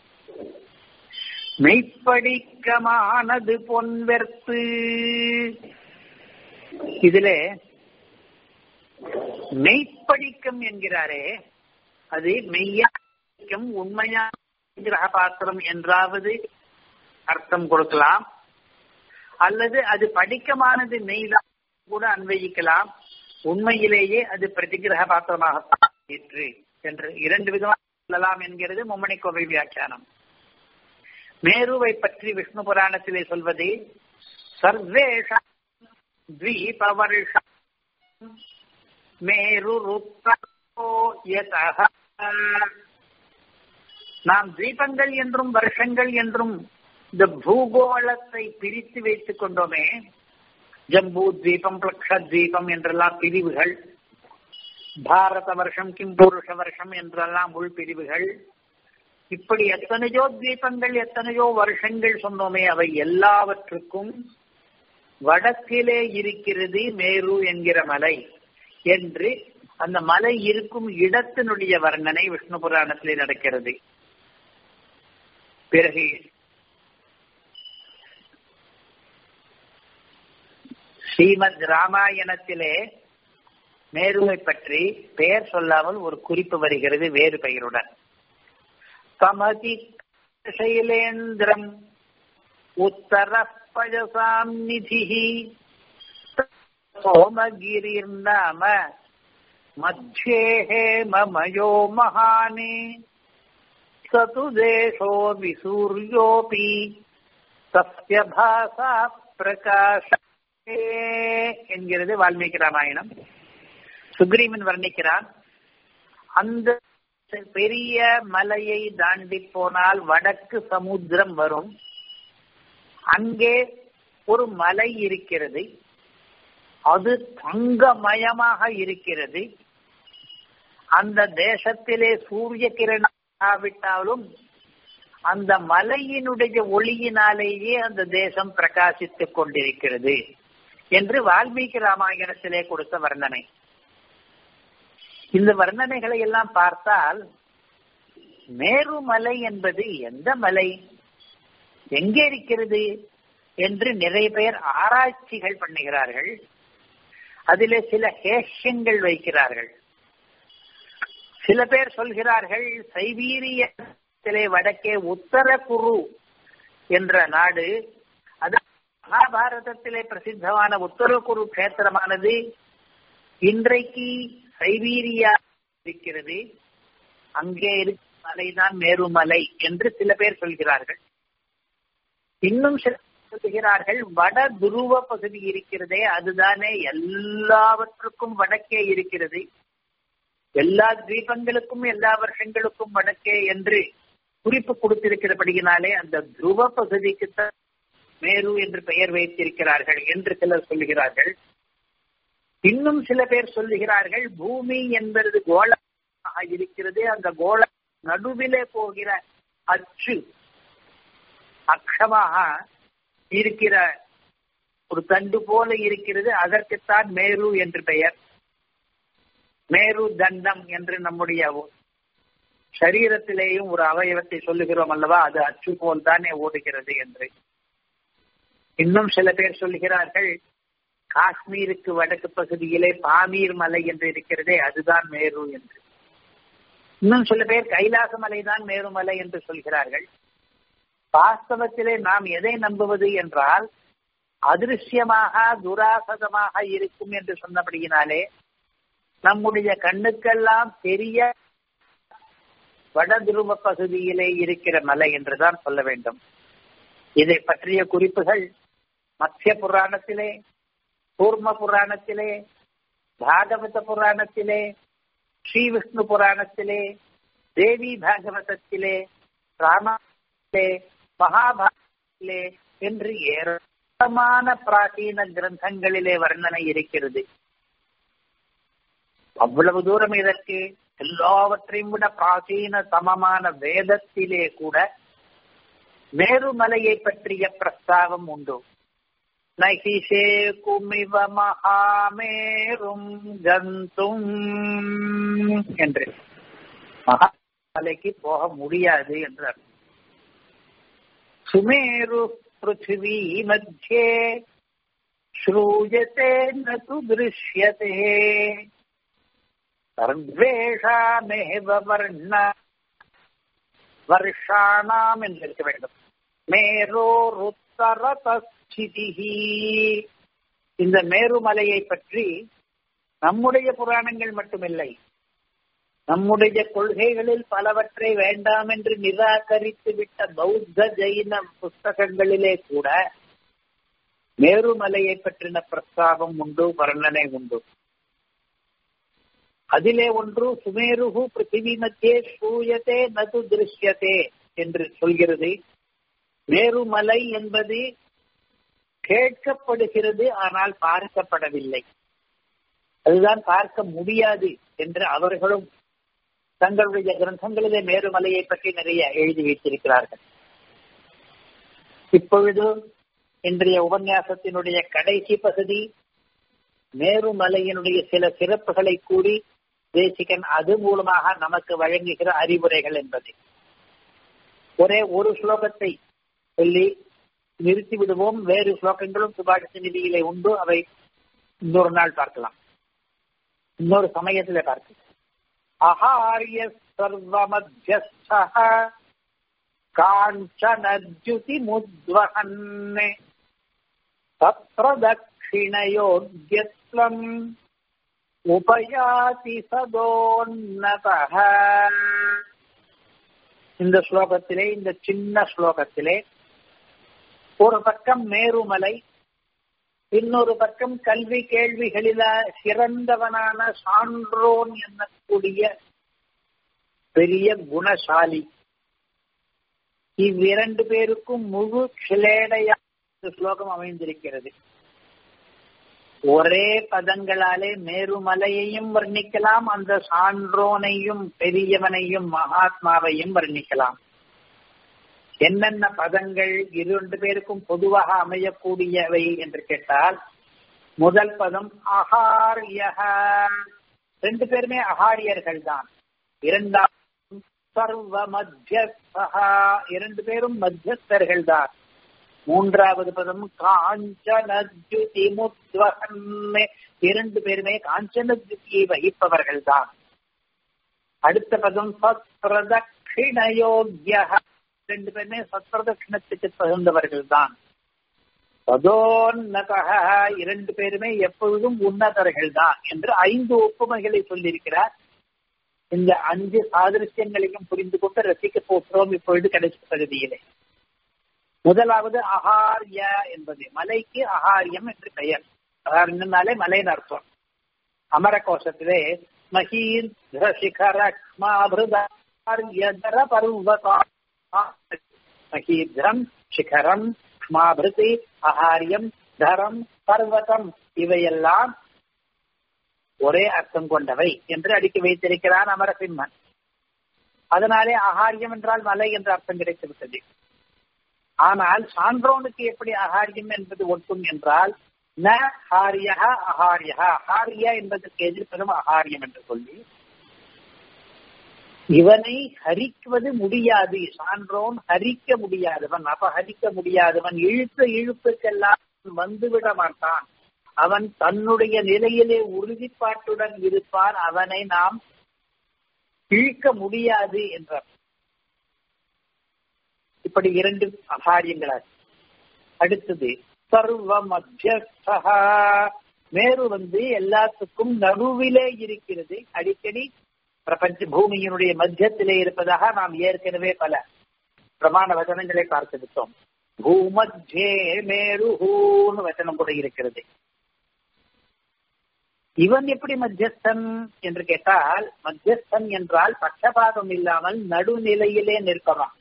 மெய்ப்படிக்கமானது பொன்வெற்பு இதிலே மெய்ப்படிக்கம் என்கிறாரே அது மெய்யாக்கும் உண்மையா கிரக பாத்திரம் என்றாவது அர்த்தம் கொடுக்கலாம் அல்லது அது படிக்கமானது மெய்தான் கூட அன்வயிக்கலாம் உண்மையிலேயே அது பிரதிகிரக பாத்திரமாகத்தான் என்று இரண்டு விதமாக சொல்லலாம் என்கிறது மும்மணி கோவை வியாக்கியானம் மேருவை பற்றி விஷ்ணு புராணத்திலே சொல்வது சர்வேஷம் மேரு நாம் தீபங்கள் என்றும் வருஷங்கள் என்றும் இந்த பூகோளத்தை பிரித்து வைத்துக் கொண்டோமே ஜம்பூ தீபம் பிளக்ஷ தீபம் என்றெல்லாம் பிரிவுகள் பாரத வருஷம் கிம்புருஷ வருஷம் என்றெல்லாம் உள்பிரிவுகள் இப்படி எத்தனையோ தீபங்கள் எத்தனையோ வருஷங்கள் சொன்னோமே அவை எல்லாவற்றுக்கும் வடக்கிலே இருக்கிறது மேரு என்கிற மலை என்று அந்த மலை இருக்கும் இடத்தினுடைய வர்ணனை விஷ்ணு புராணத்திலே நடக்கிறது பிறகு ஸ்ரீமத் ராமாயணத்திலே மேருவை பற்றி பெயர் சொல்லாமல் ஒரு குறிப்பு வருகிறது வேறு பெயருடன் தமதி சைலேந்திரம் உத்தர பஜசாம் நிதி சோமகிரிர் நாம மத்தியே ஹேமமயோ மகானே சது தேசோ விசூரியோபி சஸ்ய பாசா பிரகாஷ என்கிறது வால்மீகி ராமாயணம் சுக்ரீவன் வர்ணிக்கிறான் அந்த பெரிய மலையை தாண்டி போனால் வடக்கு சமுத்திரம் வரும் அங்கே ஒரு மலை இருக்கிறது அது தங்கமயமாக இருக்கிறது அந்த தேசத்திலே சூரிய கிரணம் ஆவிட்டாலும் அந்த மலையினுடைய ஒளியினாலேயே அந்த தேசம் பிரகாசித்துக் கொண்டிருக்கிறது என்று வால்மீகி ராமாயணத்திலே கொடுத்த வர்ணனை இந்த வர்ணனைகளை எல்லாம் பார்த்தால் மேருமலை என்பது எந்த மலை எங்கே இருக்கிறது என்று நிறைய பேர் ஆராய்ச்சிகள் பண்ணுகிறார்கள் அதிலே சில ஹேஷ்யங்கள் வைக்கிறார்கள் சில பேர் சொல்கிறார்கள் சைபீரியத்திலே வடக்கே உத்தர குரு என்ற நாடு அது மகாபாரதத்திலே பிரசித்தமான உத்தர குரு கஷேத்திரமானது இன்றைக்கு சைபீரியா இருக்கிறது அங்கே இருக்கும் மலைதான் மேருமலை என்று சில பேர் சொல்கிறார்கள் இன்னும் சில சொல்லுகிறார்கள் வட துருவ பகுதி இருக்கிறதே அதுதானே எல்லாவற்றுக்கும் வடக்கே இருக்கிறது எல்லா தீபங்களுக்கும் எல்லா வருஷங்களுக்கும் வடக்கே என்று குறிப்பு கொடுத்திருக்கிறபடியினாலே அந்த துருவ பகுதிக்குத்தான் மேரு என்று பெயர் வைத்திருக்கிறார்கள் என்று சிலர் சொல்லுகிறார்கள் இன்னும் சில பேர் சொல்லுகிறார்கள் பூமி என்பது கோளமாக இருக்கிறது அந்த கோள நடுவிலே போகிற அச்சு அக்ஷமாக இருக்கிற ஒரு தண்டு போல இருக்கிறது அதற்குத்தான் மேரு என்று பெயர் மேரு தண்டம் என்று நம்முடைய சரீரத்திலேயும் ஒரு அவயவத்தை சொல்லுகிறோம் அல்லவா அது அச்சு போல் தானே ஓடுகிறது என்று இன்னும் சில பேர் சொல்லுகிறார்கள் காஷ்மீருக்கு வடக்கு பகுதியிலே பாமீர் மலை என்று இருக்கிறதே அதுதான் மேரு என்று இன்னும் சில பேர் கைலாச மலைதான் மேருமலை என்று சொல்கிறார்கள் வாஸ்தவத்திலே நாம் எதை நம்புவது என்றால் அதிருஷ்யமாக துராசதமாக இருக்கும் என்று சொன்னபடியினாலே நம்முடைய கண்ணுக்கெல்லாம் பெரிய வட துருவ பகுதியிலே இருக்கிற மலை என்றுதான் சொல்ல வேண்டும் இதை பற்றிய குறிப்புகள் மத்திய புராணத்திலே கூர்ம புராணத்திலே பாகவத புராணத்திலே ஸ்ரீ விஷ்ணு புராணத்திலே தேவி பாகவதத்திலே ராமாயணத்திலே மகாபாரதத்திலே என்று ஏராளமான பிராச்சீன கிரந்தங்களிலே வர்ணனை இருக்கிறது அவ்வளவு தூரம் இதற்கு எல்லாவற்றையும் விட பிராச்சீன சமமான வேதத்திலே கூட மேருமலையை பற்றிய பிரஸ்தாவம் உண்டு நகிஷே குமிவ மகாமேரும் கந்தும் என்று மகாமலைக்கு போக முடியாது என்று அர்த்தம் சுமேரு பிருத்திவி மத்தியே ஸ்ரூயத்தே நது திருஷ்யதே சர்வேஷாமேவ வர்ண வருஷாணாம் என்று இருக்க வேண்டும் மேரோருத்தரதஸ்திதிஹி இந்த மேருமலையை பற்றி நம்முடைய புராணங்கள் மட்டுமில்லை நம்முடைய கொள்கைகளில் பலவற்றை வேண்டாம் என்று நிராகரித்து விட்ட பௌத்த ஜெயின புஸ்தகங்களிலே கூட மேருமலையை பற்றின பிரஸ்தாபம் உண்டு வர்ணனை உண்டு அதிலே ஒன்று சுமேருகு பிருத்திவி மத்தியே சூயத்தே நது திருஷ்யத்தே என்று சொல்கிறது மேருமலை என்பது கேட்கப்படுகிறது ஆனால் பார்க்கப்படவில்லை அதுதான் பார்க்க முடியாது என்று அவர்களும் தங்களுடைய கிரந்தங்களிலே மேருமலையை பற்றி நிறைய எழுதி வைத்திருக்கிறார்கள் இப்பொழுது இன்றைய உபன்யாசத்தினுடைய கடைசி பகுதி மேருமலையினுடைய சில சிறப்புகளை கூறி தேசிகன் அது மூலமாக நமக்கு வழங்குகிற அறிவுரைகள் என்பது ஒரே ஒரு ஸ்லோகத்தை சொல்லி நிறுத்தி விடுவோம் வேறு ஸ்லோகங்களும் சுபாஷித நிதியிலே உண்டு அவை இன்னொரு நாள் பார்க்கலாம் இன்னொரு சமயத்திலே பார்க்கலாம் அஹாரிய சர்வமத்தியஸ்த காஞ்சனத்யுதி முத்வகன் தத்ர தட்சிணயோக்யத்வம் உபயாதி சதோன்னத இந்த ஸ்லோகத்திலே இந்த சின்ன ஸ்லோகத்திலே ஒரு பக்கம் மேருமலை இன்னொரு பக்கம் கல்வி கேள்விகளில சிறந்தவனான சான்றோன் என்னக்கூடிய பெரிய குணசாலி இவ்விரண்டு பேருக்கும் முழு கிளேடையா ஸ்லோகம் அமைந்திருக்கிறது ஒரே பதங்களாலே மேருமலையையும் வர்ணிக்கலாம் அந்த சான்றோனையும் பெரியவனையும் மகாத்மாவையும் வர்ணிக்கலாம் என்னென்ன பதங்கள் இரண்டு பேருக்கும் பொதுவாக அமையக்கூடியவை என்று கேட்டால் முதல் பதம் அகாரியக ரெண்டு பேருமே அகாரியர்கள் தான் இரண்டாம் சர்வ மத்தியஸ்தகா இரண்டு பேரும் மத்தியஸ்தர்கள் தான் மூன்றாவது பதம் காஞ்சனத்யுதி முத்வகன் இரண்டு பேருமே காஞ்சனத்யுதியை வகிப்பவர்கள் தான் அடுத்த பதம் சத்ரதட்சிணயோக்கிய ரெண்டு பேருமே சத்ரதட்சிணத்துக்கு தகுந்தவர்கள் தான் சதோன்னதக இரண்டு பேருமே எப்பொழுதும் உன்னதர்கள் தான் என்று ஐந்து ஒப்புமைகளை சொல்லியிருக்கிறார் இந்த அஞ்சு சாதிருஷ்யங்களையும் புரிந்து கொண்டு ரசிக்க போகிறோம் இப்பொழுது கடைசி பகுதியிலே முதலாவது அகாரிய என்பது மலைக்கு அகாரியம் என்று பெயர் அகாரியம்னாலே மலைன்னு அர்த்தம் அமர கோஷத்திலே மகீந்திர சிகரக்மாபிருதர பர்வதா மகீந்திரம் சிகரம் க்மாபிருதி அகாரியம் தரம் பர்வதம் இவையெல்லாம் ஒரே அர்த்தம் கொண்டவை என்று அடுக்கி வைத்திருக்கிறான் அமரசிம்மன் அதனாலே அகாரியம் என்றால் மலை என்ற அர்த்தம் கிடைத்துவிட்டது ஆனால் சான்றோனுக்கு எப்படி அகாரியம் என்பது ஒட்டும் என்றால் ந ஹாரியா அஹாரியா ஹாரியா என்பதற்கு எதிர்ப்பதும் அகாரியம் என்று சொல்லி இவனை ஹரிக்குவது முடியாது சான்றோன் ஹரிக்க முடியாதவன் அபஹரிக்க முடியாதவன் இழுத்த இழுப்புக்கெல்லாம் வந்துவிட மாட்டான் அவன் தன்னுடைய நிலையிலே உறுதிப்பாட்டுடன் இருப்பான் அவனை நாம் இழுக்க முடியாது என்றார் இப்படி இரண்டு அகாரியங்களாக அடுத்தது சர்வ மத்தியஸ்தகா மேரு வந்து எல்லாத்துக்கும் நடுவிலே இருக்கிறது அடிக்கடி பிரபஞ்ச பூமியினுடைய மத்தியத்திலே இருப்பதாக நாம் ஏற்கனவே பல பிரமாண வசனங்களை பார்த்து விட்டோம் பூமத்தியே மேருஹூன்னு வசனம் கூட இருக்கிறது இவன் எப்படி மத்தியஸ்தன் என்று கேட்டால் மத்தியஸ்தன் என்றால் பட்சபாதம் இல்லாமல் நடுநிலையிலே நிற்கலாம்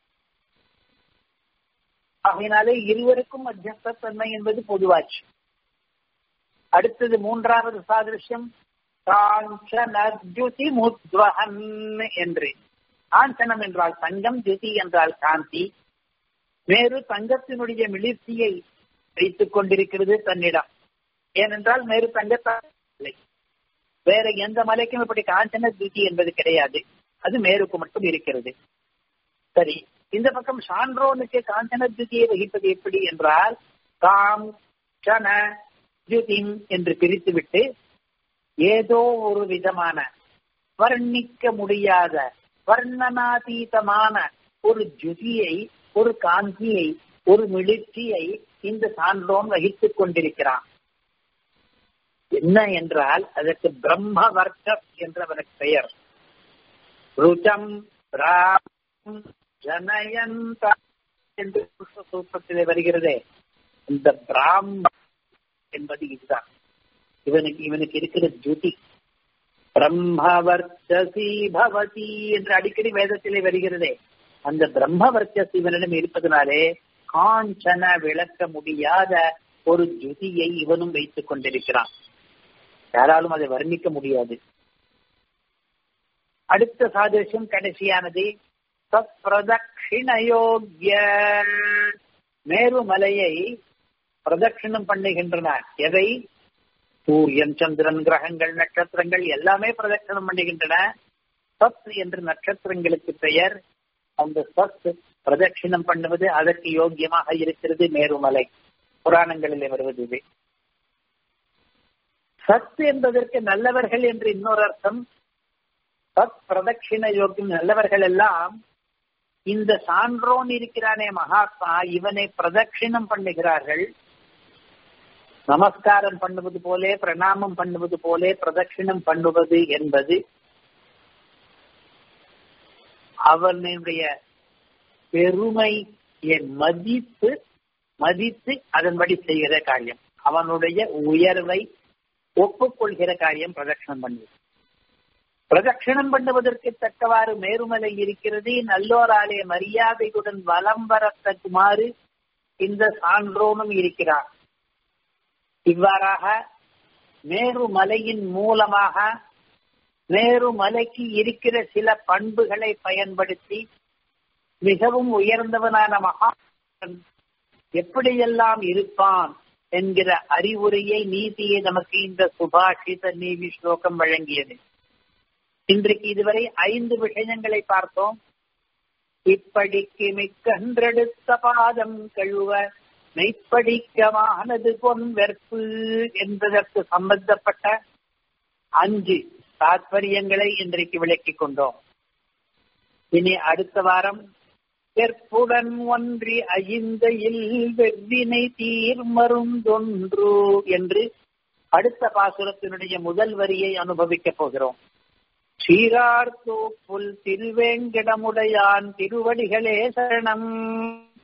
ஆகையினாலே இருவருக்கும் மத்தியஸ்தன்மை என்பது பொதுவாச்சு அடுத்தது மூன்றாவது சாதிருஷ்யம் காஞ்சனத்யுதி முத்வகன் என்று காஞ்சனம் என்றால் தங்கம் ஜுதி என்றால் காந்தி வேறு தங்கத்தினுடைய மிளிர்ச்சியை வைத்துக் கொண்டிருக்கிறது தன்னிடம் ஏனென்றால் மேறு தங்கத்தால் வேற எந்த மலைக்கும் இப்படி காஞ்சன துதி என்பது கிடையாது அது மேருக்கு மட்டும் இருக்கிறது சரி இந்த பக்கம் சான்றோனுக்கு காஞ்சன துதியை வகிப்பது எப்படி என்றால் காம் சன துதிம் என்று பிரித்துவிட்டு ஏதோ ஒரு விதமான வர்ணிக்க முடியாத வர்ணனாதீதமான ஒரு ஜுதியை ஒரு காந்தியை ஒரு மிளிர்ச்சியை இந்த சான்றோன் வகித்துக் கொண்டிருக்கிறான் என்ன என்றால் அதற்கு பிரம்ம வர்க்கம் என்று அவனுக்கு பெயர் ருச்சம் ஜனயந்த என்று சூத்திரத்திலே வருகிறதே இந்த பிராம என்பது இதுதான் இவனுக்கு இவனுக்கு இருக்கிற ஜுதி பிரம்மவர்ச்சசி பவதி என்று அடிக்கடி வேதத்திலே வருகிறதே அந்த பிரம்மவர்ச்சஸ் இவனிடம் இருப்பதனாலே காஞ்சன விளக்க முடியாத ஒரு ஜுதியை இவனும் வைத்துக் கொண்டிருக்கிறான் யாராலும் அதை வர்ணிக்க முடியாது அடுத்த சாதேசம் கடைசியானது பிரதட்சிணயோக்கிய மேருமலையை பிரதட்சிணம் பண்ணுகின்றனர் எதை சூரியன் சந்திரன் கிரகங்கள் நட்சத்திரங்கள் எல்லாமே பிரதட்சணம் பண்ணுகின்றன சத் என்று நட்சத்திரங்களுக்கு பெயர் அந்த சத் பிரதட்சிணம் பண்ணுவது அதற்கு யோக்கியமாக இருக்கிறது மேருமலை புராணங்களிலே வருவது இது சத் என்பதற்கு நல்லவர்கள் என்று இன்னொரு அர்த்தம் சத் பிரதட்சிண யோக்கியம் நல்லவர்கள் எல்லாம் இந்த சான்றோன் இருக்கிறானே மகாத்மா இவனை பிரதட்சிணம் பண்ணுகிறார்கள் நமஸ்காரம் பண்ணுவது போலே பிரணாமம் பண்ணுவது போலே பிரதட்சிணம் பண்ணுவது என்பது அவனுடைய பெருமை என் மதிப்பு மதித்து அதன்படி செய்கிற காரியம் அவனுடைய உயர்வை ஒப்புக்கொள்கிற காரியம் பிரதட்சணம் பண்ணுவது பிரதட்சணம் பண்ணுவதற்கு தக்கவாறு மேருமலை இருக்கிறது நல்லோராலே மரியாதையுடன் வலம் வரத்தக்குமாறு இந்த சான்றோனும் இருக்கிறார் இவ்வாறாக மேருமலையின் மூலமாக மேருமலைக்கு இருக்கிற சில பண்புகளை பயன்படுத்தி மிகவும் உயர்ந்தவனான மகா எப்படியெல்லாம் இருப்பான் என்கிற அறிவுரையை நீதியை நமக்கு இந்த சுபாஷித நீதி ஸ்லோகம் வழங்கியது இன்றைக்கு இதுவரை ஐந்து விஷயங்களை பார்த்தோம் இப்படிக்கு மிக்கன்றெடுத்த பாதம் கழுவ மெய்ப்படிக்கமானது பொன் வெற்பு என்பதற்கு சம்பந்தப்பட்ட அஞ்சு தாத்பரியங்களை இன்றைக்கு விளக்கிக் கொண்டோம் இனி அடுத்த வாரம் வெற்புடன் ஒன்றி ஐந்தையில் வெவ்வினை தீர் மருந்தொன்று என்று அடுத்த பாசுரத்தினுடைய முதல் வரியை அனுபவிக்கப் போகிறோம் சீரார் தோப்புல் திருவேங்கடமுடையான் திருவடிகளே சரணம்